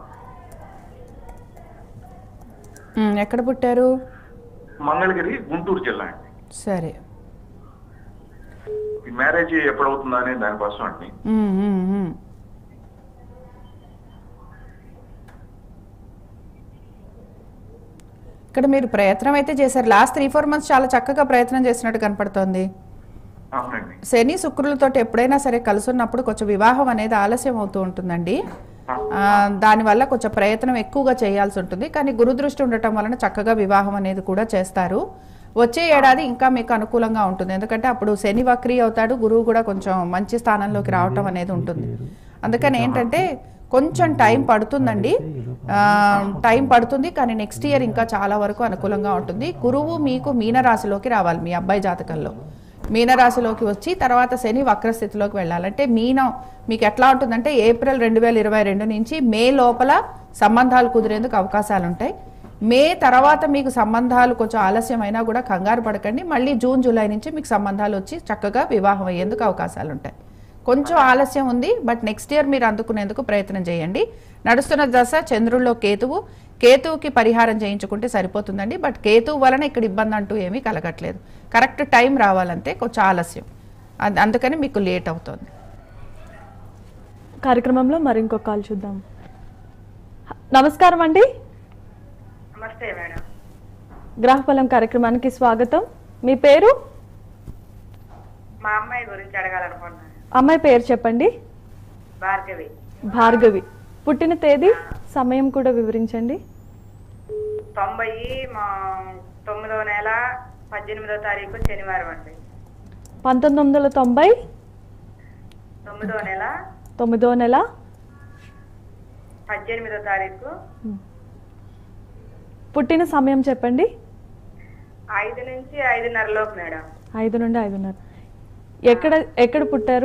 మ్మ్. ఎక్కడ పుట్టారు మంగళగిరి గుంటూరు జిల్లా అండి సరే ఈ మ్యారేజ్ ఎప్పుడవుతుందా అనే దానికోసం అండి మ్మ్, మ్మ్, మ్మ్. ఇక్కడ మీరు ప్రయత్నం అయితే చేశారు లాస్ట్ త్రీ ఫోర్ మంత్స్ చాలా చక్కగా ప్రయత్నం చేసినట్టు కనపడుతోంది అవునండి శని శుక్రులతో ఎప్పుడైనా సరే కలిసి ఉన్నప్పుడు కొంచెం వివాహం అనేది ఆలస్యం అవుతూ ఉంటుందండి ఆ, దానివల్ల కొంచెం ప్రయత్నం ఎక్కువగా చేయాల్సి ఉంటుంది కానీ గురుదృష్టి ఉండటం వలన చక్కగా వివాహం అనేది కూడా చేస్తారు వచ్చే ఏడాది ఇంకా మీకు అనుకూలంగా ఉంటుంది ఎందుకంటే అప్పుడు శని వక్రీ అవుతాడు గురువు కూడా కొంచెం మంచి స్థానంలోకి రావటం అనేది ఉంటుంది అందుకని ఏంటంటే కొంచెం టైం పడుతుందండి ఆ, టైం పడుతుంది కానీ నెక్స్ట్ ఇయర్ ఇంకా చాలా వరకు అనుకూలంగా ఉంటుంది గురువు మీకు మీనరాశిలోకి రావాలి మీ అబ్బాయి జాతకంలో మీనరాశిలోకి వచ్చి తర్వాత శని వక్రస్థితిలోకి వెళ్ళాలంటే మీనం మీకు ఎట్లా ఉంటుందంటే ఏప్రిల్ రెండు వేల ఇరవై రెండు నుంచి మే లోపల సంబంధాలు కుదిరేందుకు అవకాశాలు ఉంటాయి మే తర్వాత మీకు సంబంధాలు కొంచెం ఆలస్యమైనా కూడా కంగారు పడకండి మళ్ళీ జూన్ జూలై నుంచి మీకు సంబంధాలు వచ్చి చక్కగా వివాహం అయ్యేందుకు అవకాశాలు ఉంటాయి కొంచెం ఆలస్యం ఉంది బట్ నెక్స్ట్ ఇయర్ మీరు అందుకునేందుకు ప్రయత్నం చేయండి నడుస్తున్న దశ చంద్రుల్లో కేతువు కేతువుకి పరిహారం చేయించుకుంటే సరిపోతుందండి బట్ కేతువు వలన ఇక్కడ ఇబ్బంది అంటూ ఏమీ కలగట్లేదు కరెక్ట్ టైం రావాలంటే కొంచెం ఆలస్యం అం- అందుకని మీకు లేట్ అవుతుంది కార్యక్రమంలో మరి ఇంకొక కాల్ చూద్దాం హ- నమస్కారం అండి నమస్తే మేడం గ్రహఫలం కార్యక్రమానికి స్వాగతం మీ పేరు మా అమ్మాయి గురించి అడగాలనుకుంటున్నాను అమ్మాయి పేరు చెప్పండి భార్గవి భార్గవి పుట్టిన తేదీ సమయం కూడా వివరించండి తొంభై మా తొమ్మిదో నెల పద్దెనిమిదో తారీఖు శనివారం అండి పంతొమ్మిది వందల తొంభై తొమ్మిదో నెల తొమ్మిదో నెల పద్దెనిమిదో తారీఖు పుట్టిన సమయం చెప్పండి ఐదు నుంచి ఐదున్నర లోపు మేడం ఐదు నుండి ఐదున్నర ఎక్కడ ఎక్కడ పుట్టారు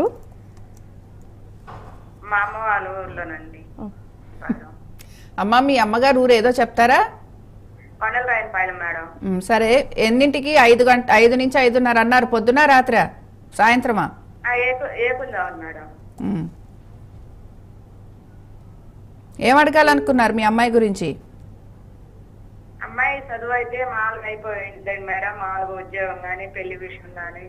మా అమ్మ వాళ్ళ ఊర్లోనండి ఓ, మేడం. అమ్మ మీ అమ్మగారు ఊరు ఏదో చెప్తారా కొండల రాయనపాలెం మేడం మ్, సరే ఎన్నింటికి ఐదు గంట ఐదు నుంచి ఐదున్నర అన్నారు పొద్దున రాత్రా సాయంత్రమా ఆ, ఏకు ఏకుందాం మేడం మ్. ఏం అడగాలనుకున్నారు మీ అమ్మాయి గురించి అమ్మాయి చదువు అయితే మామూలుగా అయిపోయింది మేడం మామూలుగా ఉద్యోగం కానీ పెళ్లి విషయం కానీ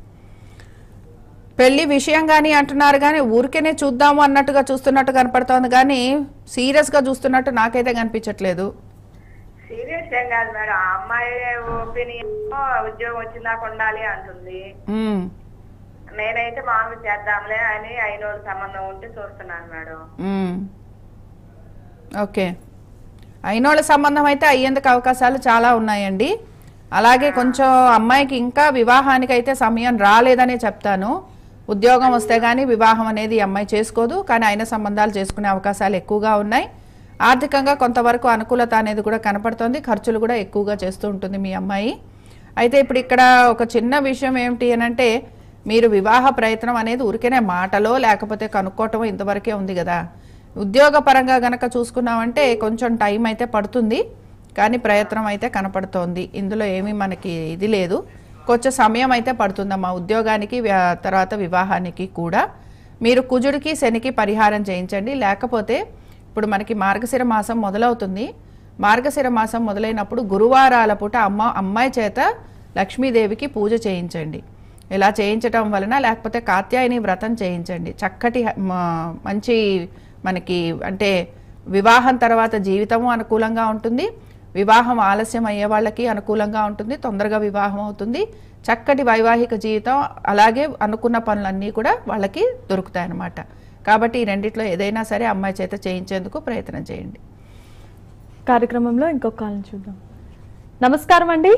పెళ్లి విషయం కానీ అంటున్నారు కానీ ఊరికేనే చూద్దాము అన్నట్టుగా చూస్తున్నట్టు కనపడుతోంది కానీ సీరియస్గా చూస్తున్నట్టు నాకైతే కనిపించట్లేదు సీరియస్ ఏం కాదు మేడం ఆ అమ్మాయి ఒపీనియన్ ఉద్యోగం వచ్చిందాక ఉండాలి అంటుంది మ్, నేనైతే మామూలుగా చేద్దాంలే అని అయినోళ్ళ సంబంధం ఉంటే చూస్తున్నాను మేడం మ్. ఓకే అయినోళ్ళ సంబంధం అయితే అయ్యేందుకు అవకాశాలు చాలా ఉన్నాయండి అలాగే కొంచెం అమ్మాయికి ఇంకా వివాహానికి అయితే సమయం రాలేదనే చెప్తాను ఉద్యోగం వస్తే కానీ వివాహం అనేది ఈ అమ్మాయి చేసుకోదు కానీ అయిన సంబంధాలు చేసుకునే అవకాశాలు ఎక్కువగా ఉన్నాయి ఆర్థికంగా కొంతవరకు అనుకూలత అనేది కూడా కనపడుతోంది ఖర్చులు కూడా ఎక్కువగా చేస్తూ ఉంటుంది మీ అమ్మాయి అయితే ఇప్పుడు ఇక్కడ ఒక చిన్న విషయం ఏమిటి అని అంటే మీరు వివాహ ప్రయత్నం అనేది ఊరికేనే మాటలో లేకపోతే కనుక్కోవటం ఇంతవరకే ఉంది కదా ఉద్యోగపరంగా గనక చూసుకున్నామంటే కొంచెం టైం అయితే పడుతుంది కానీ ప్రయత్నం అయితే కనపడుతోంది ఇందులో ఏమీ మనకి ఇది లేదు కొంచెం సమయం అయితే పడుతుందమ్మా ఉద్యోగానికి వ్యా- తర్వాత వివాహానికి కూడా మీరు కుజుడికి శనికి పరిహారం చేయించండి లేకపోతే ఇప్పుడు మనకి మార్గశిర మాసం మొదలవుతుంది మార్గశిర మాసం మొదలైనప్పుడు గురువారాల పూట అమ్మ అమ్మాయి చేత లక్ష్మీదేవికి పూజ చేయించండి ఇలా చేయించటం వలన లేకపోతే కాత్యాయని వ్రతం చేయించండి చక్కటి హ- మ- మంచి మనకి అంటే వివాహం తర్వాత జీవితము అనుకూలంగా ఉంటుంది వివాహం ఆలస్యం అయ్యే వాళ్ళకి అనుకూలంగా ఉంటుంది తొందరగా వివాహం అవుతుంది చక్కటి వైవాహిక జీవితం అలాగే అనుకున్న పనులన్నీ కూడా వాళ్ళకి దొరుకుతాయి అన్నమాట కాబట్టి ఈ రెండిట్లో ఏదైనా సరే అమ్మాయి చేత చేయించేందుకు ప్రయత్నం చేయండి కార్యక్రమంలో ఇంకొక కాలం చూద్దాం నమస్కారం అండి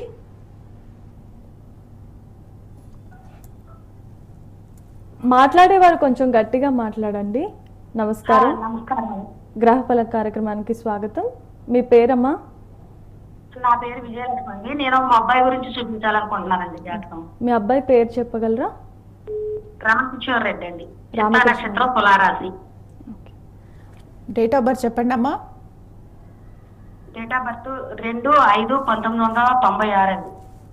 మాట్లాడేవారు కొంచెం గట్టిగా మాట్లాడండి నమస్కారం నమస్కారం గ్రహఫల కార్యక్రమానికి స్వాగతం మీ పేరమ్మా నా పేరు విజయలక్ష్మి అండి నేను మా అబ్బాయి గురించి చూపించాలనుకుంటున్నానండి జాతకం మీ అబ్బాయి పేరు చెప్పగలరా రామకిషోర్ రెడ్డి అండి చిత్తా రామకృష్ణ. నక్షత్రం తులారాశి డేట్ ఆఫ్ బర్త్ చెప్పండి అమ్మా డేట్ ఆఫ్ బర్త్ రెండు ఐదు పంతొమ్మిది వందల తొంభై ఆరు అండి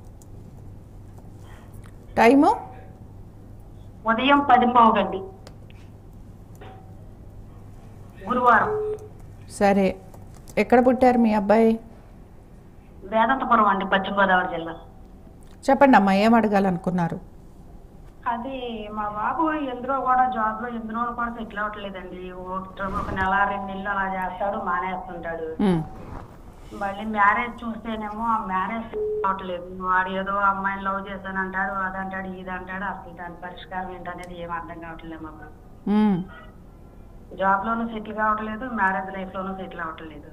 టైము ఉదయం పది గండి గురువారం సరే ఎక్కడ పుట్టారు మీ అబ్బాయి వేదంతపురం అండి పశ్చిమ గోదావరి జిల్లా చెప్పండి అమ్మా ఏం అడగాలనుకున్నారు అది మా బాబు ఎందులో కూడా జాబ్ లో ఎందులో కూడా సెటిల్ అవ్వట్లేదండి ఒక ఒక నెల రెండు నెలలు అలా చేస్తాడు మానేస్తుంటాడు ఉమ్, మళ్ళీ మ్యారేజ్ చూస్తేనేమో ఆ మ్యారేజ్ అవట్లేదు వాడు ఏదో అమ్మాయిని లవ్ చేశాను అంటాడు అదంటాడు ఇది అంటాడు అసలు దాని పరిష్కారం ఏంటనేది ఏం అర్థం కావట్లేదు మాకు ఉమ్. జాబ్ లోనూ సెటిల్ కావట్లేదు మ్యారేజ్ లైఫ్ లోనూ సెటిల్ అవ్వట్లేదు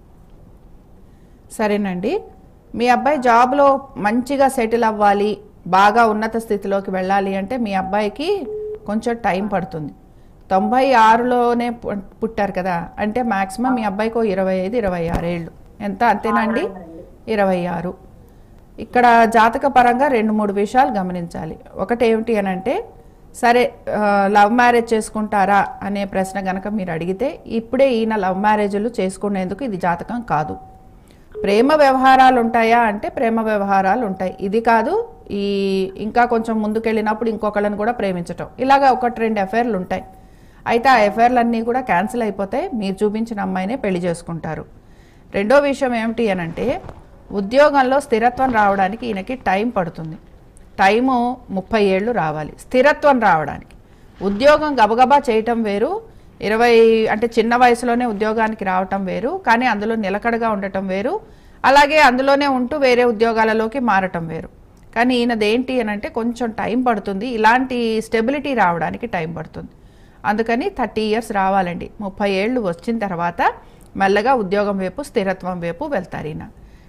సరేనండి మీ అబ్బాయి జాబ్లో మంచిగా సెటిల్ అవ్వాలి బాగా ఉన్నత స్థితిలోకి వెళ్ళాలి అంటే మీ అబ్బాయికి కొంచెం టైం పడుతుంది తొంభై ఆరులోనే పు- పుట్టారు కదా అంటే మాక్సిమం మీ అబ్బాయికి ఓ ఇరవై ఐదు ఇరవై ఆరు ఏళ్ళు ఎంత అంతేనండి ఇరవై ఆరు ఇక్కడ జాతక పరంగా రెండు మూడు విషయాలు గమనించాలి ఒకటి ఏమిటి అని అంటే సరే ఆ, లవ్ మ్యారేజ్ చేసుకుంటారా అనే ప్రశ్న గనక మీరు అడిగితే ఇప్పుడే ఈయన లవ్ మ్యారేజ్లు చేసుకునేందుకు ఇది జాతకం కాదు ప్రేమ వ్యవహారాలు ఉంటాయా అంటే ప్రేమ వ్యవహారాలు ఉంటాయి ఇది కాదు ఈ ఇంకా కొంచెం ముందుకెళ్ళినప్పుడు ఇంకొకళ్ళని కూడా ప్రేమించటం ఇలాగా ఒకటి రెండు అఫైర్లు ఉంటాయి అయితే ఆ అఫైర్లన్నీ కూడా క్యాన్సిల్ అయిపోతాయి మీరు చూపించిన అమ్మాయినే పెళ్లి చేసుకుంటారు రెండో విషయం ఏమిటి అని అంటే ఉద్యోగంలో స్థిరత్వం రావడానికి ఈయనకి టైం పడుతుంది టైము ముప్పై ఏళ్ళు రావాలి స్థిరత్వం రావడానికి ఉద్యోగం గబగబా చేయటం వేరు ఇరవై అంటే చిన్న వయసులోనే ఉద్యోగానికి రావటం వేరు కానీ అందులో నిలకడగా ఉండటం వేరు అలాగే అందులోనే ఉంటూ వేరే ఉద్యోగాలలోకి మారటం వేరు కానీ ఈయనదేంటి అని అంటే కొంచెం టైం పడుతుంది ఇలాంటి స్టెబిలిటీ రావడానికి టైం పడుతుంది అందుకని థర్టీ ఇయర్స్ రావాలండి ముప్పై ఏళ్ళు వచ్చిన తర్వాత మెల్లగా ఉద్యోగం వైపు స్థిరత్వం వైపు వెళ్తారు ఈయన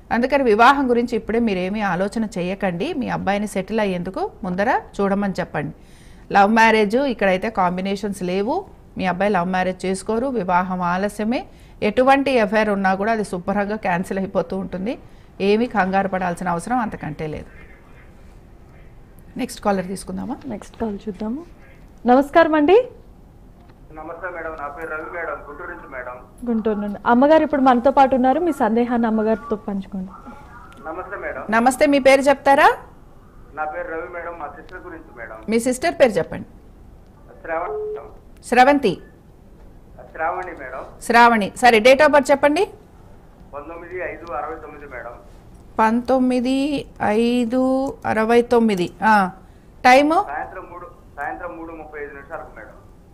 అందుకని వివాహం గురించి ఇప్పుడే మీరేమీ ఆలోచన చేయకండి మీ అబ్బాయిని సెటిల్ అయ్యేందుకు ముందర చూడమని చెప్పండి లవ్ మ్యారేజ్ ఇక్కడైతే కాంబినేషన్స్ లేవు మీ అబ్బాయి లవ్ మ్యారేజ్ చేసుకోరు వివాహం ఆలస్యమే ఎటువంటి ఎఫ్ఐఆర్ ఉన్నా కూడా అది శుభ్రంగా క్యాన్సిల్ అయిపోతూ ఉంటుంది ఏమీ కంగారు పడాల్సిన అవసరం అంతకంటే లేదు నెక్స్ట్ కాలర్ తీసుకుందామా నెక్స్ట్ కాల్ చూద్దాము నమస్కారం అండి నమస్తే మేడం నా పేరు రవి మేడం గుంటూరు నుంచి మేడం గుంటూరు నుండి అమ్మగారు ఇప్పుడు మనతో పాటు ఉన్నారు మీ సందేహాన్ని అమ్మగారితో పంచుకోండి నమస్తే మేడం నమస్తే మీ పేరు చెప్తారా నా పేరు రవి మేడం మా సిస్టర్ గురించి మేడం మీ సిస్టర్ పేరు చెప్పండి శ్రావణి మేడం స్రవంతి శ్రావణి మేడం శ్రావణి సరే డేట్ ఆఫ్ బర్త్ చెప్పండి పంతొమ్మిది ఐదు అరవై తొమ్మిది మేడం పంతొమ్మిది ఐదు అరవై తొమ్మిది ఆ, టైము సాయంత్రం మూడు సాయంత్రం మూడు ముప్పై ఐదు నిమిషాలకు మేడం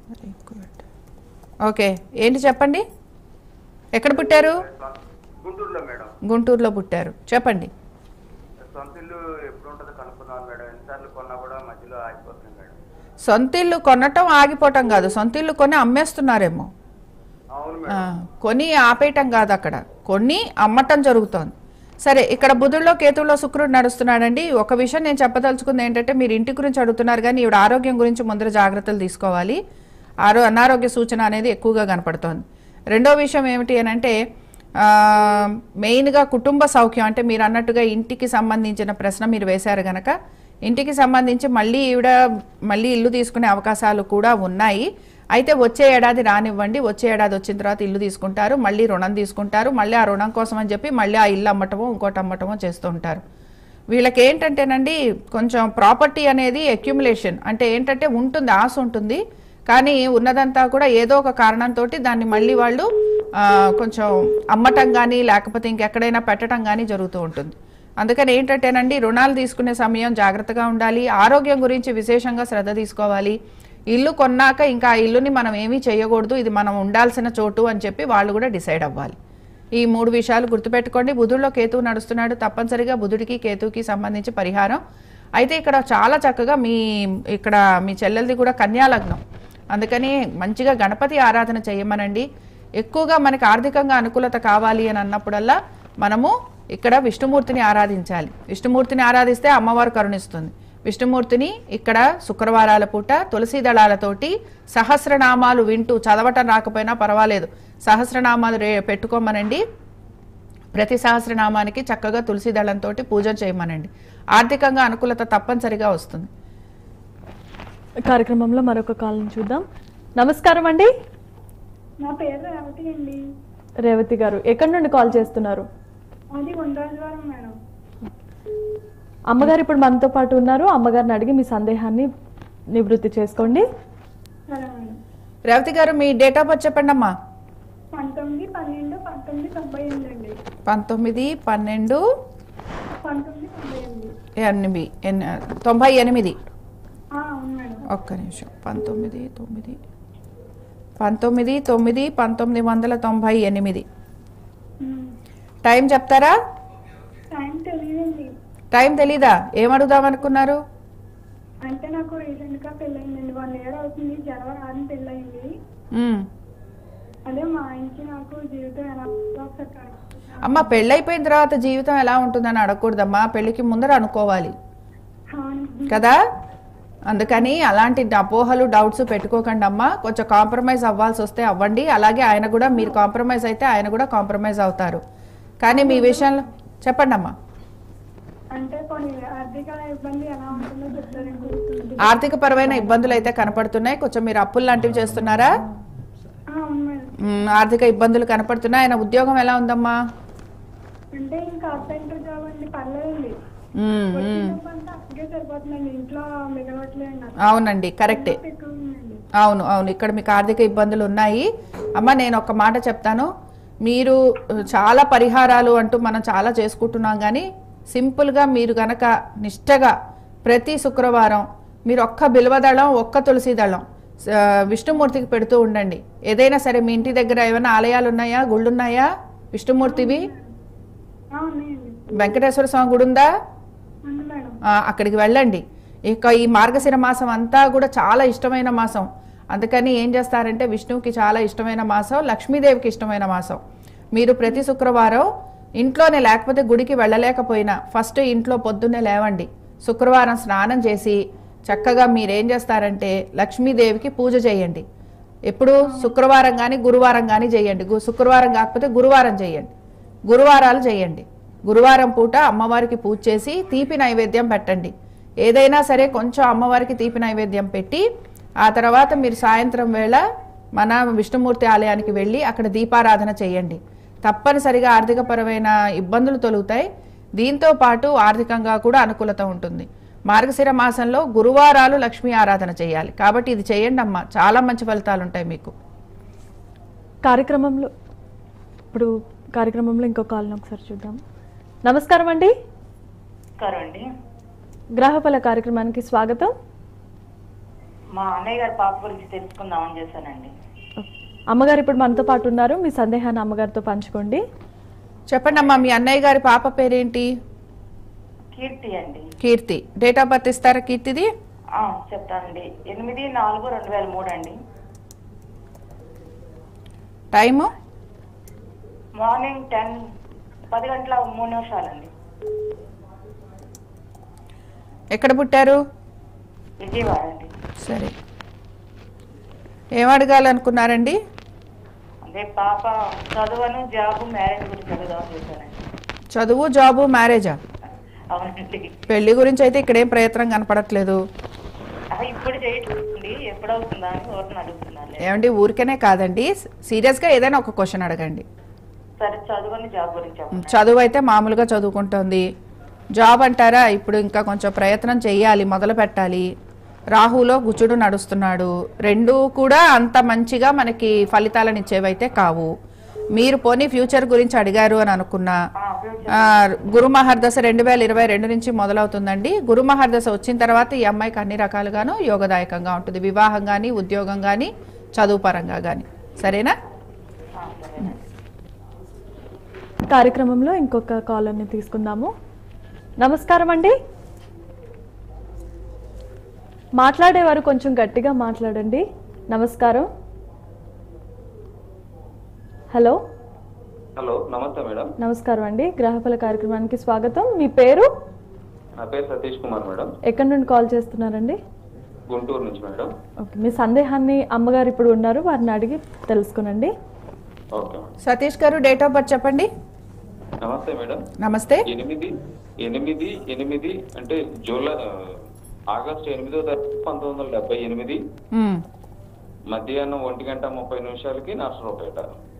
ఓకే ఏంటి చెప్పండి ఎక్కడ పుట్టారు సొంత- గుంటూరులో మేడం గుంటూరులో పుట్టారు చెప్పండి సొంత ఇల్లు ఎప్పుడు ఉంటుందో కనుక్కుందాం మేడం ఎన్నిసార్లు కొన్నా కూడా మధ్యలో ఆగిపోతుంది మేడం సొంత ఇల్లు కొనటం ఆగిపోవటం కాదు సొంత ఇల్లు కొని అమ్మేస్తున్నారేమో అవును ఆ, మేడం కొని ఆపేయటం కాదు అక్కడ కొన్ని అమ్మటం జరుగుతోంది సరే ఇక్కడ బుధుల్లో కేతువులో శుక్రుడు నడుస్తున్నాడండి ఒక విషయం నేను చెప్పదలుచుకుంది ఏంటంటే మీరు ఇంటి గురించి అడుగుతున్నారు కానీ ఈవిడ ఆరోగ్యం గురించి ముందర జాగ్రత్తలు తీసుకోవాలి ఆరో అనారోగ్య సూచన అనేది ఎక్కువగా కనపడుతోంది రెండో విషయం ఏమిటి అని అంటే ఆ, మెయిన్గా కుటుంబ సౌఖ్యం అంటే మీరు అన్నట్టుగా ఇంటికి సంబంధించిన ప్రశ్న మీరు వేశారు గనక ఇంటికి సంబంధించి మళ్ళీ ఈవిడ మళ్ళీ ఇల్లు తీసుకునే అవకాశాలు కూడా ఉన్నాయి అయితే వచ్చే ఏడాది రానివ్వండి వచ్చే ఏడాది వచ్చిన తర్వాత ఇల్లు తీసుకుంటారు మళ్ళీ రుణం తీసుకుంటారు మళ్ళీ ఆ రుణం కోసం అని చెప్పి మళ్ళీ ఆ ఇల్లు అమ్మటమో ఇంకోటి అమ్మటమో చేస్తూ ఉంటారు వీళ్ళకి ఏంటంటేనండి కొంచెం ప్రాపర్టీ అనేది అక్యుములేషన్ అంటే ఏంటంటే ఉంటుంది ఆశ ఉంటుంది కానీ ఉన్నదంతా కూడా ఏదో ఒక కారణంతో దాన్ని మళ్ళీ వాళ్ళు ఆ, కొంచెం అమ్మటం కానీ లేకపోతే ఇంకెక్కడైనా పెట్టడం కానీ జరుగుతూ ఉంటుంది అందుకని ఏంటంటేనండి రుణాలు తీసుకునే సమయం జాగ్రత్తగా ఉండాలి ఆరోగ్యం గురించి విశేషంగా శ్రద్ధ తీసుకోవాలి ఇల్లు కొన్నాక ఇంకా ఆ ఇల్లుని మనం ఏమీ చేయకూడదు ఇది మనం ఉండాల్సిన చోటు అని చెప్పి వాళ్ళు కూడా డిసైడ్ అవ్వాలి ఈ మూడు విషయాలు గుర్తుపెట్టుకోండి బుధుడిలో కేతువు నడుస్తున్నాడు తప్పనిసరిగా బుధుడికి కేతువుకి సంబంధించి పరిహారం అయితే ఇక్కడ చాలా చక్కగా మీ ఇక్కడ మీ చెల్లెలది కూడా కన్యాలగ్నం అందుకని మంచిగా గణపతి ఆరాధన చేయమనండి ఎక్కువగా మనకి ఆర్థికంగా అనుకూలత కావాలి అని అన్నప్పుడల్లా మనము ఇక్కడ విష్ణుమూర్తిని ఆరాధించాలి విష్ణుమూర్తిని ఆరాధిస్తే అమ్మవారు కరుణిస్తుంది విష్ణుమూర్తిని ఇక్కడ శుక్రవారాల పూట తులసి దళాలతోటి సహస్రనామాలు వింటూ చదవటం రాకపోయినా పర్వాలేదు సహస్రనామాలు రే పెట్టుకోమనండి ప్రతి సహస్రనామానికి చక్కగా తులసి దళంతో పూజ చేయమనండి ఆర్థికంగా అనుకూలత తప్పనిసరిగా వస్తుంది కార్యక్రమంలో మరొక కాల్ని చూద్దాం నమస్కారం అండి నా పేరు రేవతి అండి రేవతి గారు ఎక్కడి నుండి కాల్ చేస్తున్నారు అది గుండ్రాజవరం మేడం అమ్మగారు ఇప్పుడు మనతో పాటు ఉన్నారు అమ్మగారిని అడిగి మీ సందేహాన్ని నివృత్తి చేసుకోండి సరే మేడం రేవతి గారు మీ డేట్ ఆఫ్ బర్త్ చెప్పండి అమ్మా పంతొమ్మిది పన్నెండు పంతొమ్మిది తొంభై ఎనిమిది అండి పంతొమ్మిది పన్నెండు పంతొమ్మిది తొంభై ఎనిమిది ఎనిమిది ఎన్- తొంభై ఎనిమిది ఆ, అవును మేడం ఒక్క నిమిషం పంతొమ్మిది తొమ్మిది పంతొమ్మిది తొమ్మిది పంతొమ్మిది వందల తొంభై ఎనిమిది ఉమ్. టైం చెప్తారా టైం తెలియదండి టైం తెలీదా ఏం అడుగుదాం అనుకున్నారు అంటే నాకు రీసెంట్ గా పెళ్ళయిందండి వన్ ఇయర్ అవుతుంది జనవరి ఆరుని పెళ్ళయింది మ్మ్. అదే మా ఆయనకి నాకు జీవితం ఎలా ఉంటుందో ఒకసారి కనుక్కుంటాను. అమ్మ పెళ్ళైపోయిన తర్వాత జీవితం ఎలా ఉంటుందని అడగకూడదమ్మా పెళ్ళికి ముందర అనుకోవాలి అవును. కదా అందుకని అలాంటి అపోహలు డౌట్స్ పెట్టుకోకండి అమ్మా కొంచెం కాంప్రమైజ్ అవ్వాల్సి వస్తే అవ్వండి అలాగే ఆయన కూడా మీరు కాంప్రమైజ్ అయితే ఆయన కూడా కాంప్రమైజ్ అవుతారు కానీ మీ విషయంలో చెప్పండి అమ్మా అంటే కొన్ని ఆర్థిక ఇబ్బంది ఎలా ఉంటుందో చెప్తారండి ఆర్థిక పరమైన ఇబ్బందులు అయితే కనపడుతున్నాయి కొంచెం మీరు అప్పులు లాంటివి చేస్తున్నారా ఆ, అవును మేడం మ్మ్, ఆర్థిక ఇబ్బందులు కనపడుతున్నాయి ఆయన ఉద్యోగం ఎలా ఉందమ్మా అంటే ఇంకా సెంటర్ జాబ్ అండి పర్లేదండి మ్మ్, మ్మ్. వచ్చినప్పంతా అక్కడికే సరిపోతుందండి ఇంట్లో మిగలట్లేదండి అవునండి కరెక్టే ఎక్కువ ఉందండి అవును అవును ఇక్కడ మీకు ఆర్థిక ఇబ్బందులు ఉన్నాయి అమ్మ నేను ఒక మాట చెప్తాను మీరు uh, చాలా పరిహారాలు అంటూ మనం చాలా చేసుకుంటున్నాం కానీ సింపుల్గా మీరు గనక నిష్టగా ప్రతి శుక్రవారం మీరు ఒక్క బిల్వదళం ఒక్క తులసి దళం ఆ, విష్ణుమూర్తికి పెడుతూ ఉండండి ఏదైనా సరే మీ ఇంటి దగ్గర ఏమైనా ఆలయాలు ఉన్నాయా గుళ్ళు ఉన్నాయా విష్ణుమూర్తివి ఆ, ఉన్నాయండి వెంకటేశ్వర స్వామి గుడి ఉందా ఉంది మేడం ఆ, అక్కడికి వెళ్ళండి ఇక ఈ మార్గశిర మాసం అంతా కూడా చాలా ఇష్టమైన మాసం అందుకని ఏం చేస్తారంటే విష్ణువుకి చాలా ఇష్టమైన మాసం లక్ష్మీదేవికి ఇష్టమైన మాసం మీరు ప్రతి శుక్రవారం ఇంట్లోనే లేకపోతే గుడికి వెళ్ళలేకపోయినా ఫస్ట్ ఇంట్లో పొద్దున్నే లేవండి శుక్రవారం స్నానం చేసి చక్కగా మీరేం చేస్తారంటే లక్ష్మీదేవికి పూజ చేయండి ఎప్పుడు శుక్రవారం కానీ గురువారం కానీ చేయండి గు- శుక్రవారం కాకపోతే గురువారం చేయండి గురువారాలు చేయండి గురువారం పూట అమ్మవారికి పూజ చేసి తీపి నైవేద్యం పెట్టండి ఏదైనా సరే కొంచెం అమ్మవారికి తీపి నైవేద్యం పెట్టి ఆ తర్వాత మీరు సాయంత్రం వేళ మన విష్ణుమూర్తి ఆలయానికి వెళ్ళి అక్కడ దీపారాధన చేయండి తప్పనిసరిగా ఆర్థికపరమైన ఇబ్బందులు తొలుగుతాయి దీంతో పాటు ఆర్థికంగా కూడా అనుకూలత ఉంటుంది మార్గశిర మాసంలో గురువారాలు లక్ష్మీ ఆరాధన చేయాలి కాబట్టి ఇది చేయండి అమ్మా చాలా మంచి ఫలితాలు ఉంటాయి మీకు కార్యక్రమంలో ఇప్పుడు కార్యక్రమంలో ఇంకో కాల్ని ఒకసారి చూద్దాం నమస్కారం అండి నమస్కారం అండి గ్రహఫల కార్యక్రమానికి స్వాగతం మా అన్నయ్య గారి పాప గురించి తెలుసుకుందామని చేశానండి అమ్మగారు ఇప్పుడు మనతో పాటు ఉన్నారు మీ సందేహాన్ని అమ్మగారితో పంచుకోండి చెప్పండి అమ్మా మీ అన్నయ్య గారి పాప పేరేంటి కీర్తి అండి కీర్తి డేట్ ఆఫ్ బర్త్ ఇస్తారా కీర్తిది ఆ, చెప్తానండి ఎనిమిది నాలుగు రెండు వేల మూడు అండి టైము మార్నింగ్ టెన్ పది గంటల మూడు నిమిషాలండి ఎక్కడ పుట్టారు విజయవాడ అండి సరే ఏం అడగాలనుకున్నారండి అదే పాప చదువును జాబ్ మ్యారేజ్ గురించి అడుగుదామని చేశానండి చదువు జాబు మ్యారేజా అవునండి పెళ్లి గురించి అయితే ఇక్కడేం ప్రయత్నం కనపడట్లేదు ఆ, ఇప్పుడు చేయట్లేదండి ఎప్పుడవుతుందా అని ఎవరిని అడుగుతున్నాను ఏమండి ఊరికేనే కాదండి సీరియస్గా ఏదైనా ఒక క్వశ్చన్ అడగండి సరే చదువుని జాబ్ గురించి చెప్పండి చదువు అయితే మామూలుగా చదువుకుంటుంది జాబ్ అంటారా ఇప్పుడు ఇంకా కొంచెం ప్రయత్నం చేయాలి మొదలు పెట్టాలి రాహులో గుచుడు నడుస్తున్నాడు రెండు కూడా అంత మంచిగా మనకి ఫలితాలను ఇచ్చేవైతే కావు మీరు పోనీ ఫ్యూచర్ గురించి అడిగారు అని అనుకున్నా ఆ, గురు మహర్దశ రెండు వేల ఇరవై రెండు నుంచి మొదలవుతుందండి గురు మహర్దశ వచ్చిన తర్వాత ఈ అమ్మాయికి అన్ని రకాలుగాను యోగదాయకంగా ఉంటుంది వివాహం కానీ ఉద్యోగం కానీ చదువు పరంగా కానీ సరేనా కార్యక్రమంలో ఇంకొక కాలర్ని తీసుకుందాము నమస్కారం అండి మాట్లాడేవారు కొంచెం గట్టిగా మాట్లాడండి నమస్కారం హలో హలో నమస్తే మేడం నమస్కారం అండి గ్రహఫల కార్యక్రమానికి స్వాగతం మీ పేరు నా పేరు సతీష్ కుమార్ మేడం ఎక్కడి నుండి కాల్ చేస్తున్నారండి గుంటూరు నుంచి మేడం ఓకే మీ సందేహాన్ని అమ్మగారు ఇప్పుడు ఉన్నారు వారిని అడిగి తెలుసుకునండి ఓకే మేడం సతీష్ గారు డేట్ ఆఫ్ బర్త్ చెప్పండి నమస్తే మేడం నమస్తే ఎనిమిది ఎనిమిది ఎనిమిది అంటే జూలై ఆ, ఆగస్టు ఎనిమిదో తారీఖు పంతొమ్మిది వందల డెబ్బై ఎనిమిది మ్మ్. మధ్యాహ్నం ఒంటి గంట ముప్పై నిమిషాలకి నర్సరావుపేట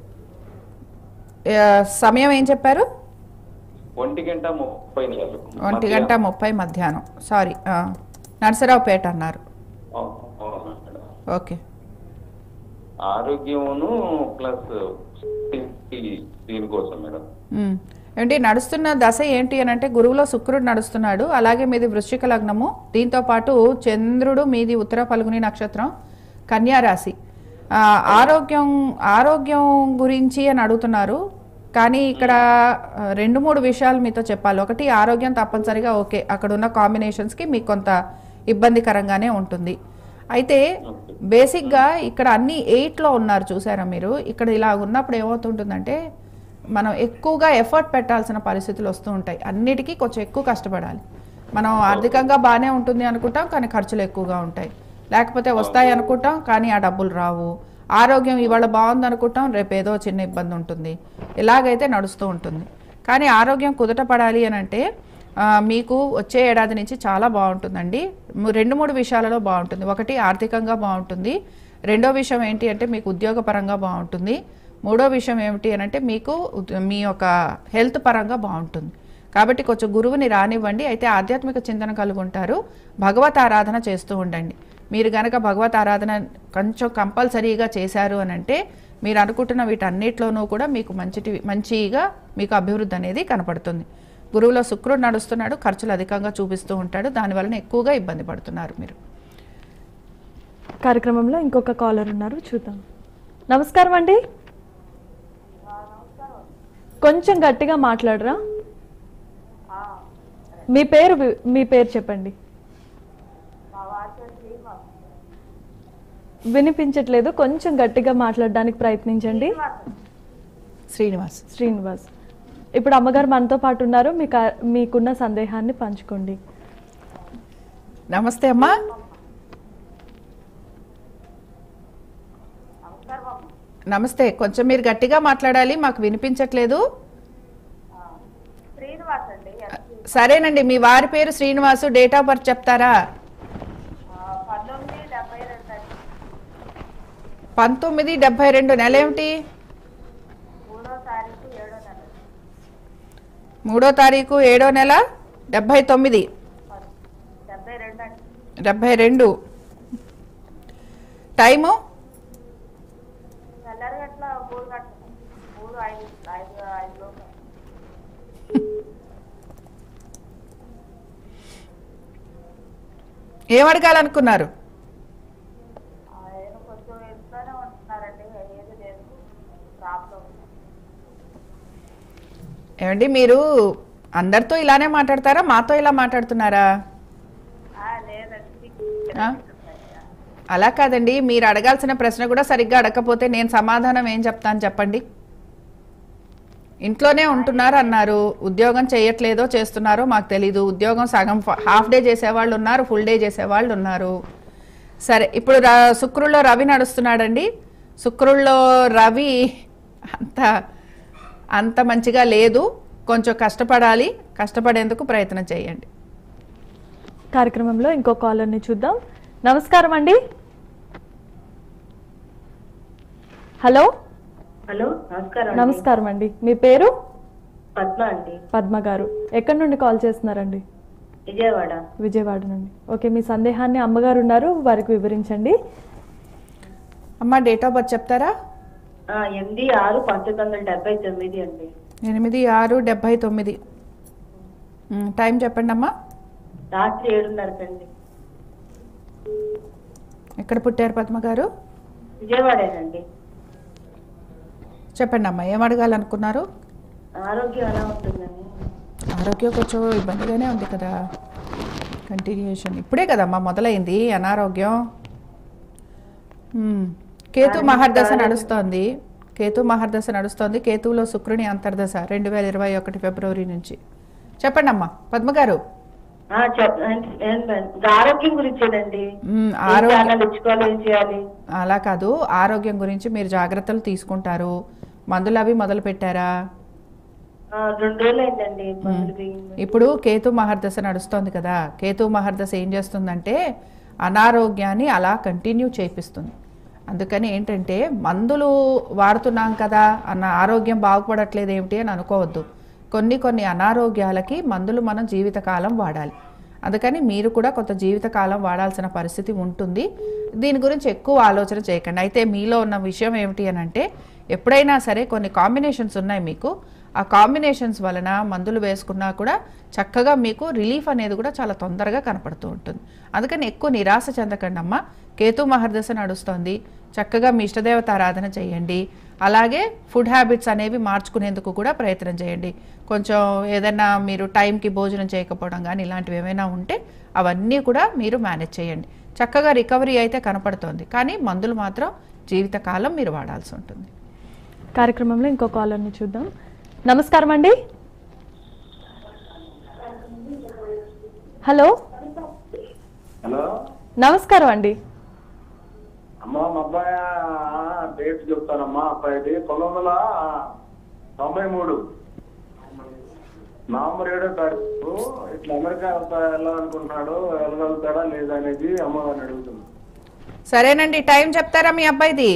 ఆ, సమయం ఏం చెప్పారు ఒంటి గంట ముప్పై నిమిషాలు ఒంటి గంట ముప్పై మధ్యాహ్నం సారీ ఆ, నరసరావుపేట అన్నారు అవును మేడం ఓకే ఆరోగ్యమును ప్లస్ దీనికోసం మేడం మ్మ్. ఏంటి నడుస్తున్న దశ ఏంటి అని అంటే గురువులో శుక్రుడు నడుస్తున్నాడు అలాగే మీది వృశ్చిక లగ్నము దీంతో పాటు చంద్రుడు మీది ఉత్తర పలుగుని నక్షత్రం కన్యా రాశి ఆ, ఆరోగ్యం ఆరోగ్యం గురించి అని అడుగుతున్నారు కానీ ఇక్కడ ఆ, రెండు మూడు విషయాలు మీతో చెప్పాలి ఒకటి ఆరోగ్యం తప్పనిసరిగా ఓకే అక్కడ ఉన్న కాంబినేషన్స్కి మీకు కొంత ఇబ్బందికరంగానే ఉంటుంది అయితే బేసిక్గా ఇక్కడ అన్ని ఎయిట్లో ఉన్నారు చూసారా మీరు ఇక్కడ ఇలా ఉన్నప్పుడు ఏమవుతుంటుందంటే మనం ఎక్కువగా ఎఫర్ట్ పెట్టాల్సిన పరిస్థితులు వస్తూ ఉంటాయి అన్నిటికీ కొంచెం ఎక్కువ కష్టపడాలి మనం ఆర్థికంగా బాగానే ఉంటుంది అనుకుంటాం కానీ ఖర్చులు ఎక్కువగా ఉంటాయి లేకపోతే వస్తాయి అనుకుంటాం కానీ ఆ డబ్బులు రావు ఆరోగ్యం ఇవాళ బాగుంది అనుకుంటాం రేపు ఏదో చిన్న ఇబ్బంది ఉంటుంది ఇలాగైతే నడుస్తూ ఉంటుంది కానీ ఆరోగ్యం కుదట పడాలి అని అంటే ఆ, మీకు వచ్చే ఏడాది నుంచి చాలా బాగుంటుందండి ము- రెండు మూడు విషయాలలో బాగుంటుంది ఒకటి ఆర్థికంగా బాగుంటుంది రెండో విషయం ఏంటి అంటే మీకు ఉద్యోగపరంగా బాగుంటుంది మూడో విషయం ఏమిటి అని అంటే మీకు ఉద్- మీ యొక్క హెల్త్ పరంగా బాగుంటుంది కాబట్టి కొంచెం గురువుని రానివ్వండి అయితే ఆధ్యాత్మిక చింతన కలిగి ఉంటారు భగవత్ ఆరాధన చేస్తూ ఉండండి మీరు గనక భగవత్ ఆరాధన కొంచెం కంపల్సరీగా చేశారు అని అంటే మీరు అనుకుంటున్న వీటన్నిటిలోనూ కూడా మీకు మంచిటి మంచిగా మీకు అభివృద్ధి అనేది కనపడుతుంది గురువులో శుక్రుడు నడుస్తున్నాడు ఖర్చులు అధికంగా చూపిస్తూ ఉంటాడు దానివలన ఎక్కువగా ఇబ్బంది పడుతున్నారు మీరు కార్యక్రమంలో ఇంకొక కాలర్ ఉన్నారు చూద్దాం నమస్కారం అండి కొంచెం గట్టిగా మాట్లాడరా మీ పేరు వి- మీ పేరు చెప్పండి వినిపించట్లేదు కొంచెం గట్టిగా మాట్లాడడానికి ప్రయత్నించండి శ్రీనివాస్ శ్రీనివాస్ ఇప్పుడు అమ్మగారు మనతో పాటు ఉన్నారు మీకు మీకున్న సందేహాన్ని పంచుకోండి నమస్తే అమ్మా నమస్తే కొంచెం మీరు గట్టిగా మాట్లాడాలి మాకు వినిపించట్లేదు శ్రీనివాస్ అండి సరేనండి మీ వారి పేరు శ్రీనివాసు డేట్ ఆఫ్ బర్త్ చెప్తారా పంతొమ్మిది డెబ్బై రెండు అండి పంతొమ్మిది డెబ్బై రెండు నెల ఏమిటి మూడో తారీఖు ఏడో నెల మూడో తారీఖు ఏడో నెల డెబ్బై తొమ్మిది డెబ్బై రెండు అండి డెబ్బై రెండు టైము తెల్లారి గట్ల మూడు గంటలు మూడు ఐదు ఐదు ఐదు లోపు ఏం అడగాలనుకున్నారు ఆయన కొంచెం ఇంట్లోనే ఉంటున్నారండి ఏది లేదు ప్రాబ్లం ఏమండి మీరు అందరితో ఇలానే మాట్లాడతారా మాతో ఇలా మాట్లాడుతున్నారా లేదండి ఆ? అలా కాదండి మీరు అడగాల్సిన ప్రశ్న కూడా సరిగ్గా అడగకపోతే నేను సమాధానం ఏం చెప్తాను చెప్పండి ఇంట్లోనే ఉంటున్నారు అన్నారు ఉద్యోగం చేయట్లేదో చేస్తున్నారో మాకు తెలీదు ఉద్యోగం సగం ఫ- హాఫ్ డే చేసేవాళ్ళు ఉన్నారు ఫుల్ డే చేసేవాళ్ళు ఉన్నారు సరే ఇప్పుడు ర శుక్రుల్లో రవి నడుస్తున్నాడండి శుక్రుల్లో రవి అంత అంత మంచిగా లేదు కొంచెం కష్టపడాలి కష్టపడేందుకు ప్రయత్నం చేయండి కార్యక్రమంలో ఇంకో కాలర్ని చూద్దాం నమస్కారం అండి హలో హలో నమస్కారం అండి. నమస్కారం అండి మీ పేరు పద్మ అండి పద్మ గారు ఎక్కడి నుండి కాల్ చేస్తున్నారండి విజయవాడ విజయవాడ నుండి ఓకే మీ సందేహాన్ని అమ్మగారు ఉన్నారు వారికి వివరించండి అమ్మ డేట్ ఆఫ్ బర్త్ చెప్తారా ఆ, ఎనిమిది ఆరు పంతొమ్మిది వందల డెబ్బై తొమ్మిది అండి ఎనిమిది ఆరు డెబ్బై తొమ్మిది ఉమ్, టైం చెప్పండి అమ్మా రాత్రి ఏడున్నరకండి ఎక్కడ పుట్టారు పద్మ గారు విజయవాడేనండి చెప్పండి అమ్మా ఏం అడగాలనుకున్నారు ఆరోగ్యం ఎలా ఉంటుందని ఆరోగ్యం కొంచెం ఇబ్బందిగానే ఉంది కదా కంటిన్యూషన్ ఇప్పుడే కదమ్మా మొదలైంది అనారోగ్యం ఉమ్, కేతు మహర్దశ నడుస్తోంది కేతు మహర్దశ నడుస్తోంది కేతువులో శుక్రుని అంతర్దశ రెండు వేల ఇరవై ఒకటి ఫిబ్రవరి నుంచి చెప్పండి అమ్మా పద్మ గారు ఆ, చెప్ ఏం- ఏంటండి? ఆరోగ్యం గురించేనండి ఉమ్, ఏం ఆరోగ్యం ఛానల్ ఇచ్చుకోవాలి ఏం చేయాలి అలా కాదు ఆరోగ్యం గురించి మీరు జాగ్రత్తలు తీసుకుంటారు మందులు అవి మొదలు పెట్టారా ఆ, రెండు రోజులు అయిందండి మందులు బియ్యం. ఇప్పుడు కేతు మహర్దశ నడుస్తోంది కదా కేతు మహర్దశ ఏం చేస్తుందంటే అనారోగ్యాన్ని అలా కంటిన్యూ చేపిస్తుంది అందుకని ఏంటంటే మందులు వాడుతున్నాం కదా అన్న ఆరోగ్యం బాగుపడట్లేదు ఏమిటి అని అనుకోవద్దు కొన్ని కొన్ని అనారోగ్యాలకి మందులు మనం జీవితకాలం వాడాలి అందుకని మీరు కూడా కొంత జీవితకాలం వాడాల్సిన పరిస్థితి ఉంటుంది దీని గురించి ఎక్కువ ఆలోచన చేయకండి అయితే మీలో ఉన్న విషయం ఏమిటి అని అంటే ఎప్పుడైనా సరే కొన్ని కాంబినేషన్స్ ఉన్నాయి మీకు ఆ కాంబినేషన్స్ వలన మందులు వేసుకున్నా కూడా చక్కగా మీకు రిలీఫ్ అనేది కూడా చాలా తొందరగా కనపడుతూ ఉంటుంది అందుకని ఎక్కువ నిరాశ చెందకండి అమ్మ కేతు మహర్దశ నడుస్తోంది చక్కగా మీ ఇష్టదేవత ఆరాధన చేయండి అలాగే ఫుడ్ హ్యాబిట్స్ అనేవి మార్చుకునేందుకు కూడా ప్రయత్నం చేయండి కొంచెం ఏదైనా మీరు టైంకి భోజనం చేయకపోవడం కానీ ఇలాంటివి ఏమైనా ఉంటే అవన్నీ కూడా మీరు మేనేజ్ చేయండి చక్కగా రికవరీ అయితే కనపడుతోంది కానీ మందులు మాత్రం జీవితకాలం మీరు వాడాల్సి ఉంటుంది కార్యక్రమంలో ఇంకో కాలర్ని చూద్దాం నమస్కారం అండి హలో హలో నమస్కారం అండి అమ్మా మా అబ్బాయి ఆ, డేట్ చెప్తానమ్మా అబ్బాయిది పంతొమ్మిది వందల తొంభై మూడు నవంబర్ ఏడో తారీఖు ఇట్లా అమెరికా వెళ్తా వెళ్ళాలనుకుంటున్నాడు వెళ్ళగలుగుతాడా లేదా అనేది అమ్మగారిని అడుగుతుంది సరేనండి టైం చెప్తారా మీ అబ్బాయిది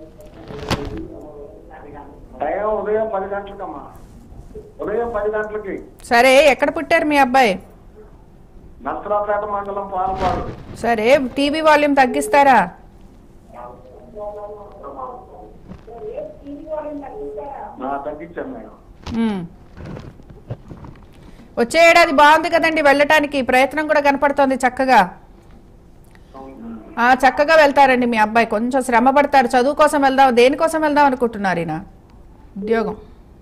టైం ఉదయం పది గంటలకమ్మా ఉదయం పది గంటలకి సరే ఎక్కడ పుట్టారు మీ అబ్బాయి నర్సరాపేట మండలం పాలపాడు సరే టీవీ వాల్యూమ్ తగ్గిస్తారా నా తగ్గించాను మేడం మ్మ్. వచ్చే ఏడాది బాగుంది కదండి వెళ్ళటానికి ప్రయత్నం కూడా కనపడుతోంది చక్కగా ఆ, చక్కగా వెళ్తారండి మీ అబ్బాయి కొంచెం శ్రమ పడతారు చదువు కోసం వెళ్దాం దేనికోసం వెళ్దాం అనుకుంటున్నారు ఈయన ఉద్యోగం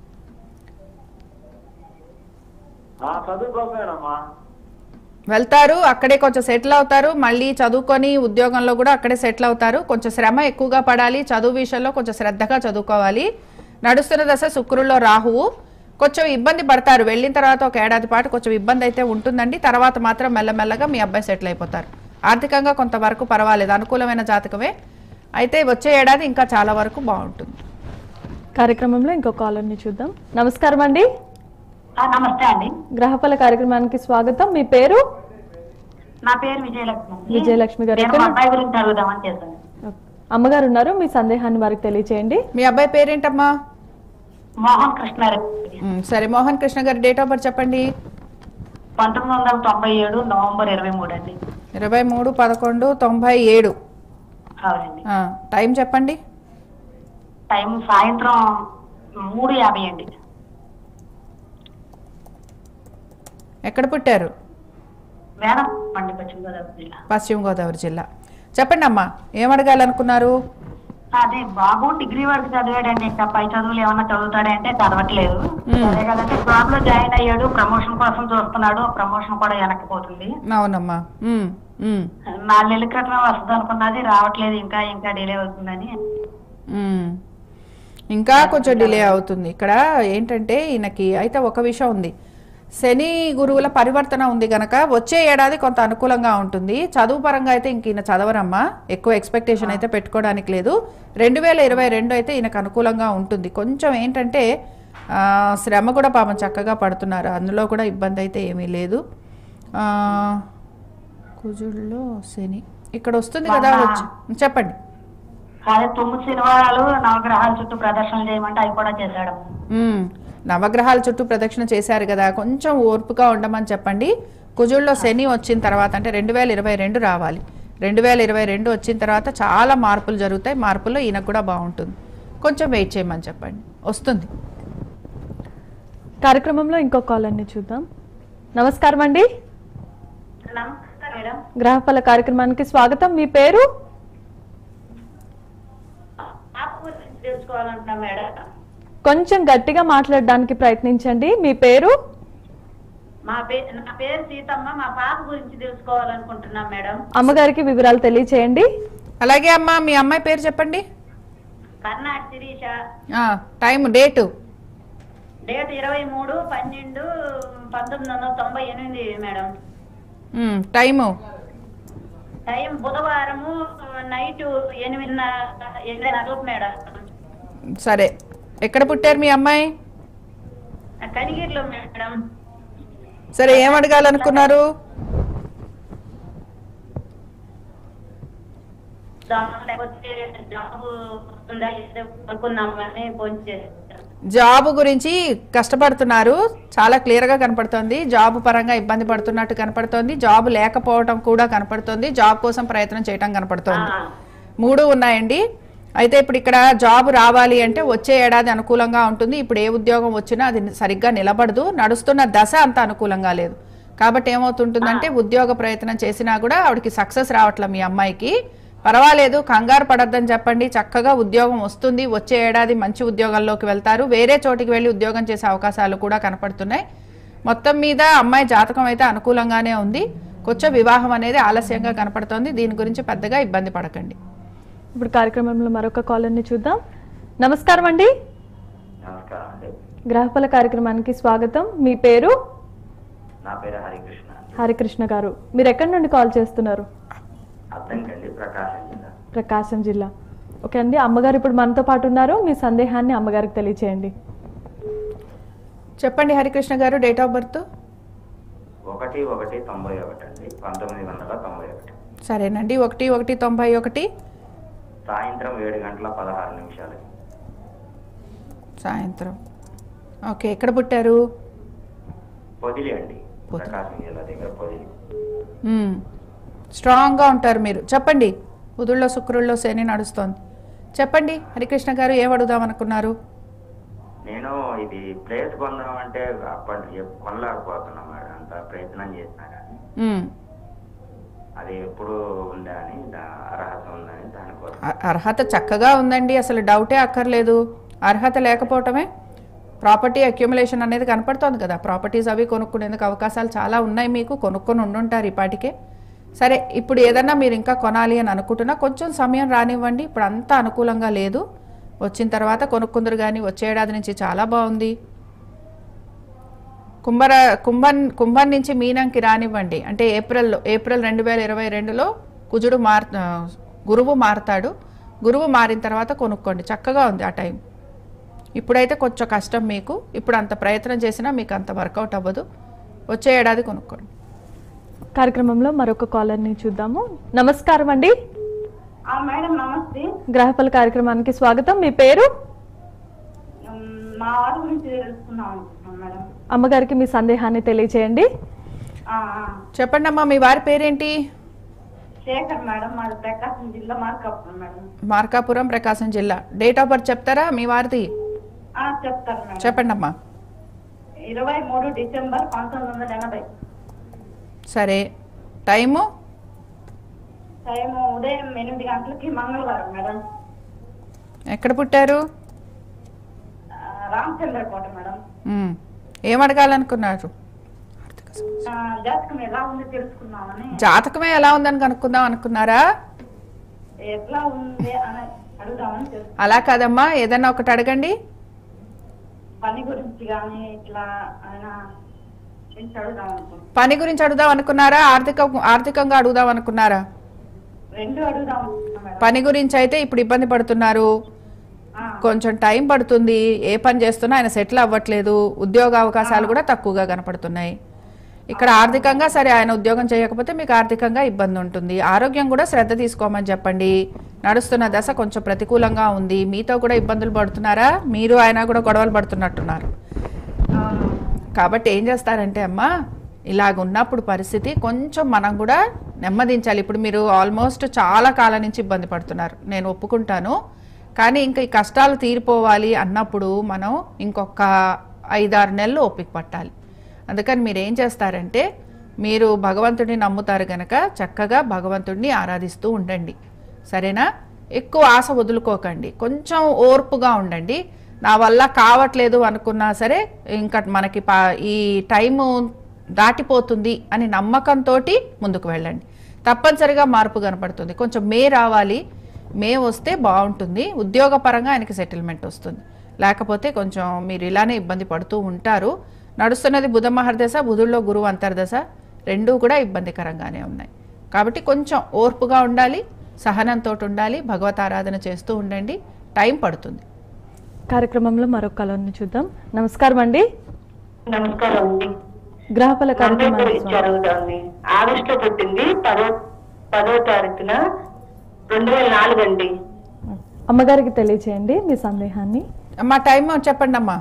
ఆ చదువు కోసమేనమ్మా వెళ్తారు అక్కడే కొంచెం సెటిల్ అవుతారు మళ్ళీ చదువుకొని ఉద్యోగంలో కూడా అక్కడే సెటిల్ అవుతారు కొంచెం శ్రమ ఎక్కువగా పడాలి చదువు విషయంలో కొంచెం శ్రద్ధగా చదువుకోవాలి నడుస్తున్న దశ శుక్రుల్లో రాహువు కొంచెం ఇబ్బంది పడతారు వెళ్ళిన తర్వాత ఒక ఏడాది పాటు కొంచెం ఇబ్బంది అయితే ఉంటుందండి తర్వాత మాత్రం మెల్లమెల్లగా మీ అబ్బాయి సెటిల్ అయిపోతారు ఆర్థికంగా కొంతవరకు పర్వాలేదు అనుకూలమైన జాతకమే అయితే వచ్చే ఏడాది ఇంకా చాలా వరకు బాగుంటుంది కార్యక్రమంలో ఇంకో కాలర్ని చూద్దాం నమస్కారం అండి నమస్తే అండి గ్రహఫల కార్యక్రమానికి స్వాగతం మీ పేరు నా పేరు విజయలక్ష్మి అండి. విజయలక్ష్మి గారు నేను ఎక్కడ మా నుండి- అబ్బాయి గురించి అడుగుదామని చేశాను అమ్మగారు ఉన్నారు మీ సందేహాన్ని వారికి తెలియచేయండి మీ అబ్బాయి పేరేంటమ్మా మోహన్ కృష్ణారెడ్డి ఉమ్, సరే మోహన్ కృష్ణ గారి డేట్ ఆఫ్ బర్త్ చెప్పండి పంతొమ్మిది వందల తొంభై ఏడు నవంబర్ ఇరవై మూడు అండి ఇరవై మూడు పదకొండు తొంభై ఏడు అవునండి ఆ, టైం చెప్పండి టైం సాయంత్రం మూడు యాభై అండి ఎక్కడ పుట్టారు వేడం పండి పశ్చిమ గోదావరి జిల్లా పశ్చిమ గోదావరి జిల్లా చెప్పండి అమ్మా ఏం అడగాలనుకున్నారు అదే బాబు డిగ్రీ వరకు చదివాడండి ఇంకా పై చదువులు ఏమన్నా చదువుతాడంటే చదవట్లేదు సరే కదంటే జాబ్ లో జాయిన్ అయ్యాడు ప్రమోషన్ కోసం చూస్తున్నాడు ప్రమోషన్ కూడా వెనక్కిపోతుంది అవునమ్మా ఉమ్, ఉమ్, నాలుగు నెలల క్రితం వస్తుంది అనుకున్నది రావట్లేదు ఇంకా ఇంకా డిలే అవుతుందని ఉమ్. ఇంకా కొంచెం డిలే అవుతుంది ఇక్కడ ఏంటంటే ఈయనకి అయితే ఒక విషయం ఉంది శని గురువుల పరివర్తన ఉంది గనక వచ్చే ఏడాది కొంత అనుకూలంగా ఉంటుంది చదువు పరంగా అయితే ఇంక ఈయన చదవరమ్మా ఎక్కువ ఎక్స్పెక్టేషన్ అయితే పెట్టుకోవడానికి లేదు రెండు వేల ఇరవై రెండు అయితే ఈయనకు అనుకూలంగా ఉంటుంది కొంచెం ఏంటంటే ఆ, శ్రమ కూడా పాపం చక్కగా పడుతున్నారు అందులో కూడా ఇబ్బంది అయితే ఏమీ లేదు ఆ, కుజుల్లో శని ఇక్కడ వస్తుంది కదా వచ్చి చెప్పండి అదే తొమ్మిది శనివారాలు నవగ్రహాల చుట్టూ ప్రదర్శనలు చేయమంటే అవి కూడా చేశాడు మ్మ్. నవగ్రహాల చుట్టూ ప్రదక్షిణ చేశారు కదా కొంచెం ఓర్పుగా ఉండమని చెప్పండి కుజుల్లో శని వచ్చిన తర్వాత అంటే రెండు వేల ఇరవై రెండు రావాలి రెండు వేల ఇరవై రెండు వచ్చిన తర్వాత చాలా మార్పులు జరుగుతాయి మార్పుల్లో ఈయనకు కూడా బాగుంటుంది కొంచెం వెయిట్ చేయమని చెప్పండి వస్తుంది కార్యక్రమంలో ఇంకో కాలర్ని చూద్దాం నమస్కారం అండి నమస్కారం మేడం గ్రహఫల కార్యక్రమానికి స్వాగతం మీ పేరు పాప గురించి తెలుసుకోవాలంటున్నా మేడం కొంచెం గట్టిగా మాట్లాడడానికి ప్రయత్నించండి మీ పేరు మా పేరు నా పేరు సీతమ్మ మా పాప గురించి తెలుసుకోవాలనుకుంటున్నాం మేడం అమ్మగారికి వివరాలు తెలియచేయండి అలాగే అమ్మా మీ అమ్మాయి పేరు చెప్పండి కర్ణాటక శిరీష ఆ, టైం డేటు డేట్ ఇరవై మూడు పన్నెండు పంతొమ్మిది వందల తొంభై ఎనిమిది మేడం మ్మ్, టైము టైం బుధవారము నైట్ ఎనిమిదిన్నర ఎనిమిదిన్నరకు మేడం సరే ఎక్కడ పుట్టారు మీ అమ్మాయి కనిగిరిలో మేడం సరే ఏం అడగాలనుకున్నారు జాబ్ లేకపోతే జాబ్ ఉందా లేదో అనుకుందామని ఫోన్ చేశాను జాబ్ గురించి కష్టపడుతున్నారు చాలా క్లియర్గా కనపడుతోంది జాబ్ పరంగా ఇబ్బంది పడుతున్నట్టు కనపడుతోంది జాబ్ లేకపోవడం కూడా కనపడుతోంది జాబ్ కోసం ప్రయత్నం చేయడం కనపడుతోంది మూడు ఉన్నాయండి అయితే ఇప్పుడు ఇక్కడ జాబ్ రావాలి అంటే వచ్చే ఏడాది అనుకూలంగా ఉంటుంది ఇప్పుడు ఏ ఉద్యోగం వచ్చినా అది సరిగ్గా నిలబడదు నడుస్తున్న దశ అంత అనుకూలంగా లేదు కాబట్టి ఏమవుతుంటుందంటే ఉద్యోగ ప్రయత్నం చేసినా కూడా ఆవిడకి సక్సెస్ రావట్లే మీ అమ్మాయికి పర్వాలేదు కంగారు పడద్దని చెప్పండి చక్కగా ఉద్యోగం వస్తుంది వచ్చే ఏడాది మంచి ఉద్యోగంలోకి వెళ్తారు వేరే చోటికి వెళ్ళి ఉద్యోగం చేసే అవకాశాలు కూడా కనపడుతున్నాయి మొత్తం మీద అమ్మాయి జాతకం అయితే అనుకూలంగానే ఉంది కొంచెం వివాహం అనేది ఆలస్యంగా కనపడుతోంది దీని గురించి పెద్దగా ఇబ్బంది పడకండి ఇప్పుడు కార్యక్రమంలో మరొక కాలర్ని చూద్దాం నమస్కారం అండి నమస్కారం అండి గ్రహఫల కార్యక్రమానికి స్వాగతం మీ పేరు నా పేరు హరికృష్ణ హరికృష్ణ గారు మీరు ఎక్కడి నుండి కాల్ చేస్తున్నారు అద్దంకండి ప్రకాశం జిల్లా ప్రకాశం జిల్లా ఓకే అండి అమ్మగారు ఇప్పుడు మనతో పాటు ఉన్నారు మీ సందేహాన్ని అమ్మగారికి తెలియచేయండి చెప్పండి హరికృష్ణ గారు డేట్ ఆఫ్ బర్త్ ఒకటి ఒకటి తొంభై ఒకటి అండి పంతొమ్మిది వందల తొంభై ఒకటి సరేనండి ఒకటి ఒకటి తొంభై ఒకటి సాయంత్రం ఏడు గంటల పదహారు నిమిషాలు సాయంత్రం ఓకే ఎక్కడ పుట్టారు పొదిలి అండి ప్రకాశం జిల్లా దగ్గర పొదిలి మ్మ్. స్ట్రాంగ్గా ఉంటారు మీరు చెప్పండి బుధుల్లో శుక్రుల్లో శని నడుస్తోంది చెప్పండి హరికృష్ణ గారు ఏం అడుగుదాం అనుకున్నారు నేను ఇది ప్లేస్ కొందామంటే అప్పటి కొనలేకపోతున్నా మేడం అంత ప్రయత్నం చేసినా కానీ మ్మ్. అది ఎప్పుడు ఉందా అని దా- అర్హత ఉందని దానికోసం అ- అర్హత చక్కగా ఉందండి అసలు డౌటే అక్కర్లేదు అర్హత లేకపోవటమే ప్రాపర్టీ అక్యుములేషన్ అనేది కనపడుతోంది కదా ప్రాపర్టీస్ అవి కొనుక్కునేందుకు అవకాశాలు చాలా ఉన్నాయి మీకు కొనుక్కొని ఉండుంటారు ఇప్పటికే సరే ఇప్పుడు ఏదన్నా మీరు ఇంకా కొనాలి అని అనుకుంటున్నా కొంచెం సమయం రానివ్వండి ఇప్పుడు అంతా అనుకూలంగా లేదు వచ్చిన తర్వాత కొనుక్కుందరు కానీ వచ్చే ఏడాది నుంచి చాలా బాగుంది కుంభర కుంభం కుంభం నుంచి మీనంకి రానివ్వండి అంటే ఏప్రిల్లో ఏప్రిల్ రెండు వేల ఇరవై రెండులో కుజుడు మార్ ఆ, గురువు మారుతాడు గురువు మారిన తర్వాత కొనుక్కోండి చక్కగా ఉంది ఆ టైం ఇప్పుడైతే కొంచెం కష్టం మీకు ఇప్పుడు అంత ప్రయత్నం చేసినా మీకు అంత వర్కౌట్ అవ్వదు వచ్చే ఏడాది కొనుక్కోండి కార్యక్రమంలో మరొక కాలర్ని చూద్దాము నమస్కారం అండి ఆ, మేడం నమస్తే గ్రహపల కార్యక్రమానికి స్వాగతం మీ పేరు ఉమ్, మా వారి గురించి తెలుసుకుందాం అనుకుంటున్నాం మేడం అమ్మగారికి మీ సందేహాన్ని తెలియచేయండి ఆ, ఆ. చెప్పండి అమ్మా మీ వారి పేరేంటి శేఖర్ మేడం మాది ప్రకాశం జిల్లా మార్కాపురం మేడం మార్కాపురం ప్రకాశం జిల్లా డేట్ ఆఫ్ బర్త్ చెప్తారా మీ వారిది ఆ, చెప్తాను మేడం చెప్పండి అమ్మా ఇరవై మూడు డిసెంబర్ పంతొమ్మిది వందల ఎనభై సరే టైము టైం ఉదయం ఎనిమిది గంటలకి మంగళవారం మేడం ఎక్కడ పుట్టారు ఆ, రామచంద్రకోట మేడం మ్మ్. ఏం అడగాలనుకున్నారు ఆ, జాతకం ఎలా ఉంది తెలుసుకుందామని జాతకమే ఎలా ఉందని కనుక్కుందాం అనుకున్నారా ఎట్లా ఉంది అని అడుగుదామని తెలుసు అలా కాదమ్మా ఏదన్నా ఒకటి అడగండి పని గురించి కానీ ఇట్లా ఆయన గురించి అడుగుదాం అనుకుంటున్నాం పని గురించి అడుగుదాం అనుకున్నారా ఆర్థిక ఆర్థికంగా అడుగుదాం అనుకున్నారా రెండు అడుగుదాం అనుకుంటున్నాం మేడం పని గురించి అయితే ఇప్పుడు ఇబ్బంది పడుతున్నారు కొంచెం టైం పడుతుంది ఏ పని చేస్తున్నా ఆయన సెటిల్ అవ్వట్లేదు ఉద్యోగ అవకాశాలు కూడా తక్కువగా కనపడుతున్నాయి ఇక్కడ ఆర్థికంగా సరే ఆయన ఉద్యోగం చేయకపోతే మీకు ఆర్థికంగా ఇబ్బంది ఉంటుంది ఆరోగ్యం కూడా శ్రద్ధ తీసుకోమని చెప్పండి నడుస్తున్న దశ కొంచెం ప్రతికూలంగా ఉంది మీతో కూడా ఇబ్బందులు పడుతున్నారా మీరు ఆయన కూడా గొడవలు పడుతున్నట్టున్నారు కాబట్టి ఏం చేస్తారంటే అమ్మా ఇలాగ ఉన్నప్పుడు పరిస్థితి కొంచెం మనం కూడా నెమ్మదించాలి ఇప్పుడు మీరు ఆల్మోస్ట్ చాలా కాలం నుంచి ఇబ్బంది పడుతున్నారు నేను ఒప్పుకుంటాను కానీ ఇంకా ఈ కష్టాలు తీరిపోవాలి అన్నప్పుడు మనం ఇంకొక ఐదారు నెలలు ఓపిక పట్టాలి అందుకని మీరు ఏం చేస్తారంటే మీరు భగవంతుడిని నమ్ముతారు గనక చక్కగా భగవంతుడిని ఆరాధిస్తూ ఉండండి సరేనా ఎక్కువ ఆశ వదులుకోకండి కొంచెం ఓర్పుగా ఉండండి నా వల్ల కావట్లేదు అనుకున్నా సరే ఇంకా మనకి పా- ఈ టైము దాటిపోతుంది అని నమ్మకంతో ముందుకు వెళ్ళండి తప్పనిసరిగా మార్పు కనపడుతుంది కొంచెం మే రావాలి మే వస్తే బాగుంటుంది ఉద్యోగపరంగా ఆయనకి సెటిల్మెంట్ వస్తుంది లేకపోతే కొంచెం మీరు ఇలానే ఇబ్బంది పడుతూ ఉంటారు నడుస్తున్నది బుధ మహర్దశ బుధుల్లో గురువు అంతర్దశ రెండూ కూడా ఇబ్బందికరంగానే ఉన్నాయి కాబట్టి కొంచెం ఓర్పుగా ఉండాలి సహనంతో ఉండాలి భగవత్ ఆరాధన చేస్తూ ఉండండి టైం పడుతుంది కార్యక్రమంలో మరొక కాలర్ని చూద్దాం నమస్కారం అండి నమస్కారం అండి గ్రహపల కార్యక్రమానికి గురించి స్వాగతం. అడుగుతాండి ఆగస్ట్ లో పుట్టింది పదో పదో తారీఖున రెండు వేల నాలుగు అండి అమ్మగారికి తెలియచేయండి మీ సందేహాన్ని అమ్మా టైం చెప్పండి అమ్మా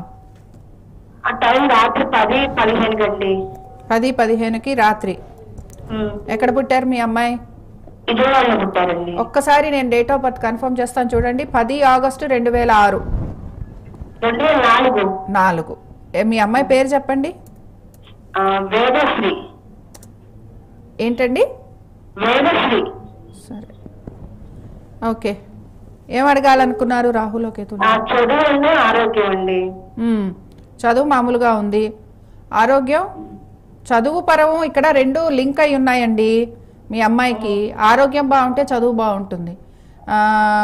ఆ టైం రాత్రి పది పదిహేనుకి అండి పది పదిహేనుకి రాత్రి ఎక్కడ పుట్టారు మీ అమ్మాయి విజయవాడలో పుట్టారండి ఒక్కసారి నేను డేట్ ఆఫ్ బర్త్ కన్ఫర్మ్ చేస్తాను చూడండి పది ఆగస్టు రెండు వేల ఆరు రెండు వేల నాలుగు నాలుగు ఏ, మీ అమ్మాయి పేరు చెప్పండి ఆ, వేదశ్రీ ఏంటండి వేదశ్రీ సరే ఓకే ఏం అడగాలనుకున్నారు రాహుల్ కేతు ఆ చదువు ఆరోగ్యం అండి చదువు మామూలుగా ఉంది ఆరోగ్యం చదువు పరము ఇక్కడ రెండు లింక్ అయి ఉన్నాయండి మీ అమ్మాయికి ఆరోగ్యం బాగుంటే చదువు బాగుంటుంది ఆ,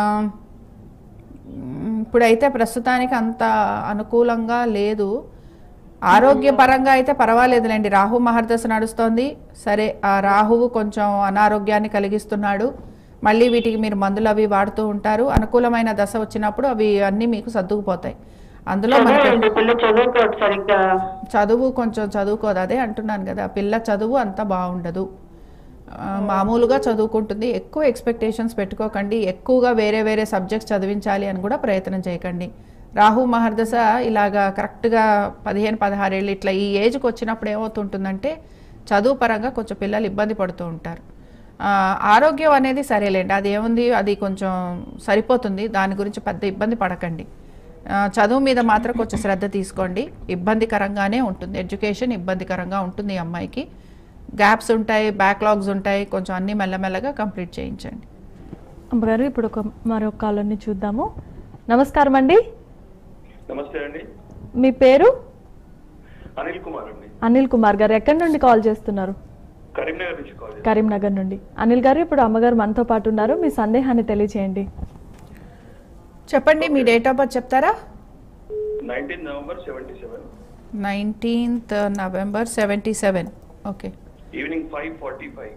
మ్, ఇప్పుడైతే ప్రస్తుతానికి అంత అనుకూలంగా లేదు ఆరోగ్యపరంగా అయితే పర్వాలేదులేండి రాహు మహర్దశ నడుస్తోంది సరే ఆ రాహువు కొంచెం అనారోగ్యాన్ని కలిగిస్తున్నాడు మళ్ళీ వీటికి మీరు మందులు అవి వాడుతూ ఉంటారు అనుకూలమైన దశ వచ్చినప్పుడు అవి అన్నీ మీకు సర్దుకుపోతాయి అందులో మనకి చదువు పిల్ల చదువుకోవట్లేదు సరిగ్గా చదువు కొంచెం చదువుకోదు అదే అంటున్నాను కదా పిల్ల చదువు అంత బాగుండదు ఆ, మామూలుగా చదువుకుంటుంది ఎక్కువ ఎక్స్పెక్టేషన్స్ పెట్టుకోకండి ఎక్కువగా వేరే వేరే సబ్జెక్ట్స్ చదివించాలి అని కూడా ప్రయత్నం చేయకండి రాహు మహర్దశ ఇలాగా కరెక్ట్గా పదిహేను పదహారేళ్ళు ఇట్లా ఈ ఏజ్కి వచ్చినప్పుడు ఏమవుతుంటుందంటే చదువు పరంగా కొంచెం పిల్లలు ఇబ్బంది పడుతూ ఉంటారు ఆ, ఆరోగ్యం అనేది సరేలేండి అది ఏముంది అది కొంచెం సరిపోతుంది దాని గురించి పెద్ద ఇబ్బంది పడకండి ఆ, చదువు మీద మాత్రం కొంచెం శ్రద్ధ తీసుకోండి ఇబ్బందికరంగానే ఉంటుంది ఎడ్యుకేషన్ ఇబ్బందికరంగా ఉంటుంది ఈ అమ్మాయికి గ్యాప్స్ ఉంటాయి బ్యాక్లాగ్స్ ఉంటాయి కొంచెం అన్నీ మెల్లమెల్లగా కంప్లీట్ చేయించండి అమ్మగారు ఇప్పుడు ఒక మరొక కాలర్ని చూద్దాము నమస్కారం అండి నమస్తే అండి మీ పేరు అనిల్ కుమార్ అండి అనిల్ కుమార్ గారు ఎక్కడి నుండి కాల్ చేస్తున్నారు కరీంనగర్ నుంచి కాల్ కరీంనగర్ నుండి అనిల్ గారు ఇప్పుడు అమ్మగారు మనతో పాటు ఉన్నారు మీ సందేహాన్ని తెలియచేయండి చెప్పండి మీ డేట్ ఆఫ్ బర్త్ చెప్తారా nineteen November seventy seven nineteenth November seventy seven okay evening five forty five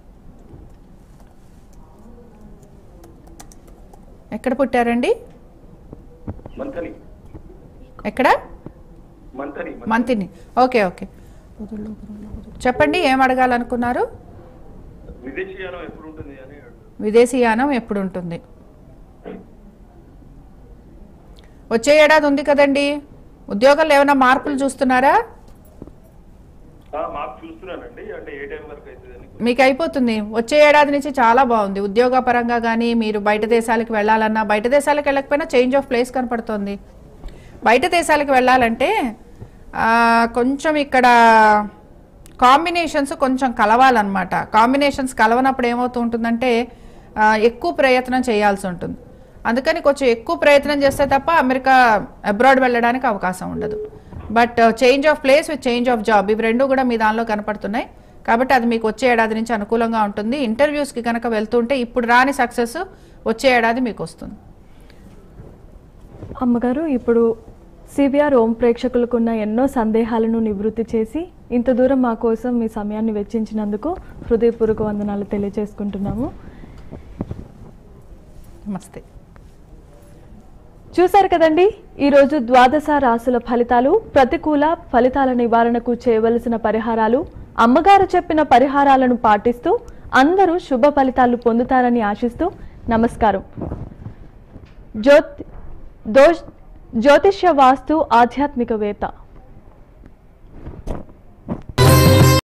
ఎక్కడ పుట్టారండి మంతని ఎక్కడ మంతని మంతిని ఓకే ఓకే చెప్పండి ఏం అడగాలనుకున్నారు విదేశీయానం ఎప్పుడు ఉంటుంది అని విదేశీయానం ఎప్పుడు ఉంటుంది వచ్చే ఏడాది ఉంది కదండి ఉద్యోగాల్లో ఏమైనా మార్పులు చూస్తున్నారా ఆ, మాకు చూస్తున్నానండి అంటే ఏ టైం వరకు అవుతుంది అని మీకు అయిపోతుంది వచ్చే ఏడాది నుంచి చాలా బాగుంది ఉద్యోగ పరంగా కానీ మీరు బయట దేశాలకు వెళ్ళాలన్నా బయట దేశాలకు వెళ్ళకపోయినా చేంజ్ ఆఫ్ ప్లేస్ కనపడుతుంది బయట దేశాలకు వెళ్ళాలంటే ఆ, కొంచెం ఇక్కడ కాంబినేషన్స్ కొంచెం కలవాలన్నమాట కాంబినేషన్స్ కలవనప్పుడు ఏమవుతూ ఉంటుందంటే ఆ, ఎక్కువ ప్రయత్నం చేయాల్సి ఉంటుంది అందుకని కొంచెం ఎక్కువ ప్రయత్నం చేస్తే తప్ప అమెరికా అబ్రాడ్ వెళ్ళడానికి అవకాశం ఉండదు but change of place with change of job ఇవి రెండు కూడా మీ దానిలో కనపడుతున్నాయి కాబట్టి అది మీకు వచ్చే ఏడాది నుంచి అనుకూలంగా ఉంటుంది ఇంటర్వ్యూస్కి కనుక వెళ్తుంటే ఇప్పుడు రాని సక్సెస్ వచ్చే ఏడాది మీకు వస్తుంది అమ్మగారు ఇప్పుడు సిబిఆర్ ఓం ప్రేక్షకులకున్న ఎన్నో సందేహాలను నివృత్తి చేసి ఇంత దూరం మా కోసం మీ సమయాన్ని వెచ్చించినందుకు హృదయపూర్వక వందనాలు తెలియజేసుకుంటున్నాము నమస్తే చూశారు కదండి ఈరోజు ద్వాదశ రాసుల ఫలితాలు ప్రతికూల ఫలితాల నివారణకు చేయవలసిన పరిహారాలు అమ్మగారు చెప్పిన పరిహారాలను పాటిస్తూ అందరూ శుభ ఫలితాలు పొందుతారని ఆశిస్తూ నమస్కారం జ్యోతి దోష్ జ్యోతిష్య వాస్తు ఆధ్యాత్మికవేత్త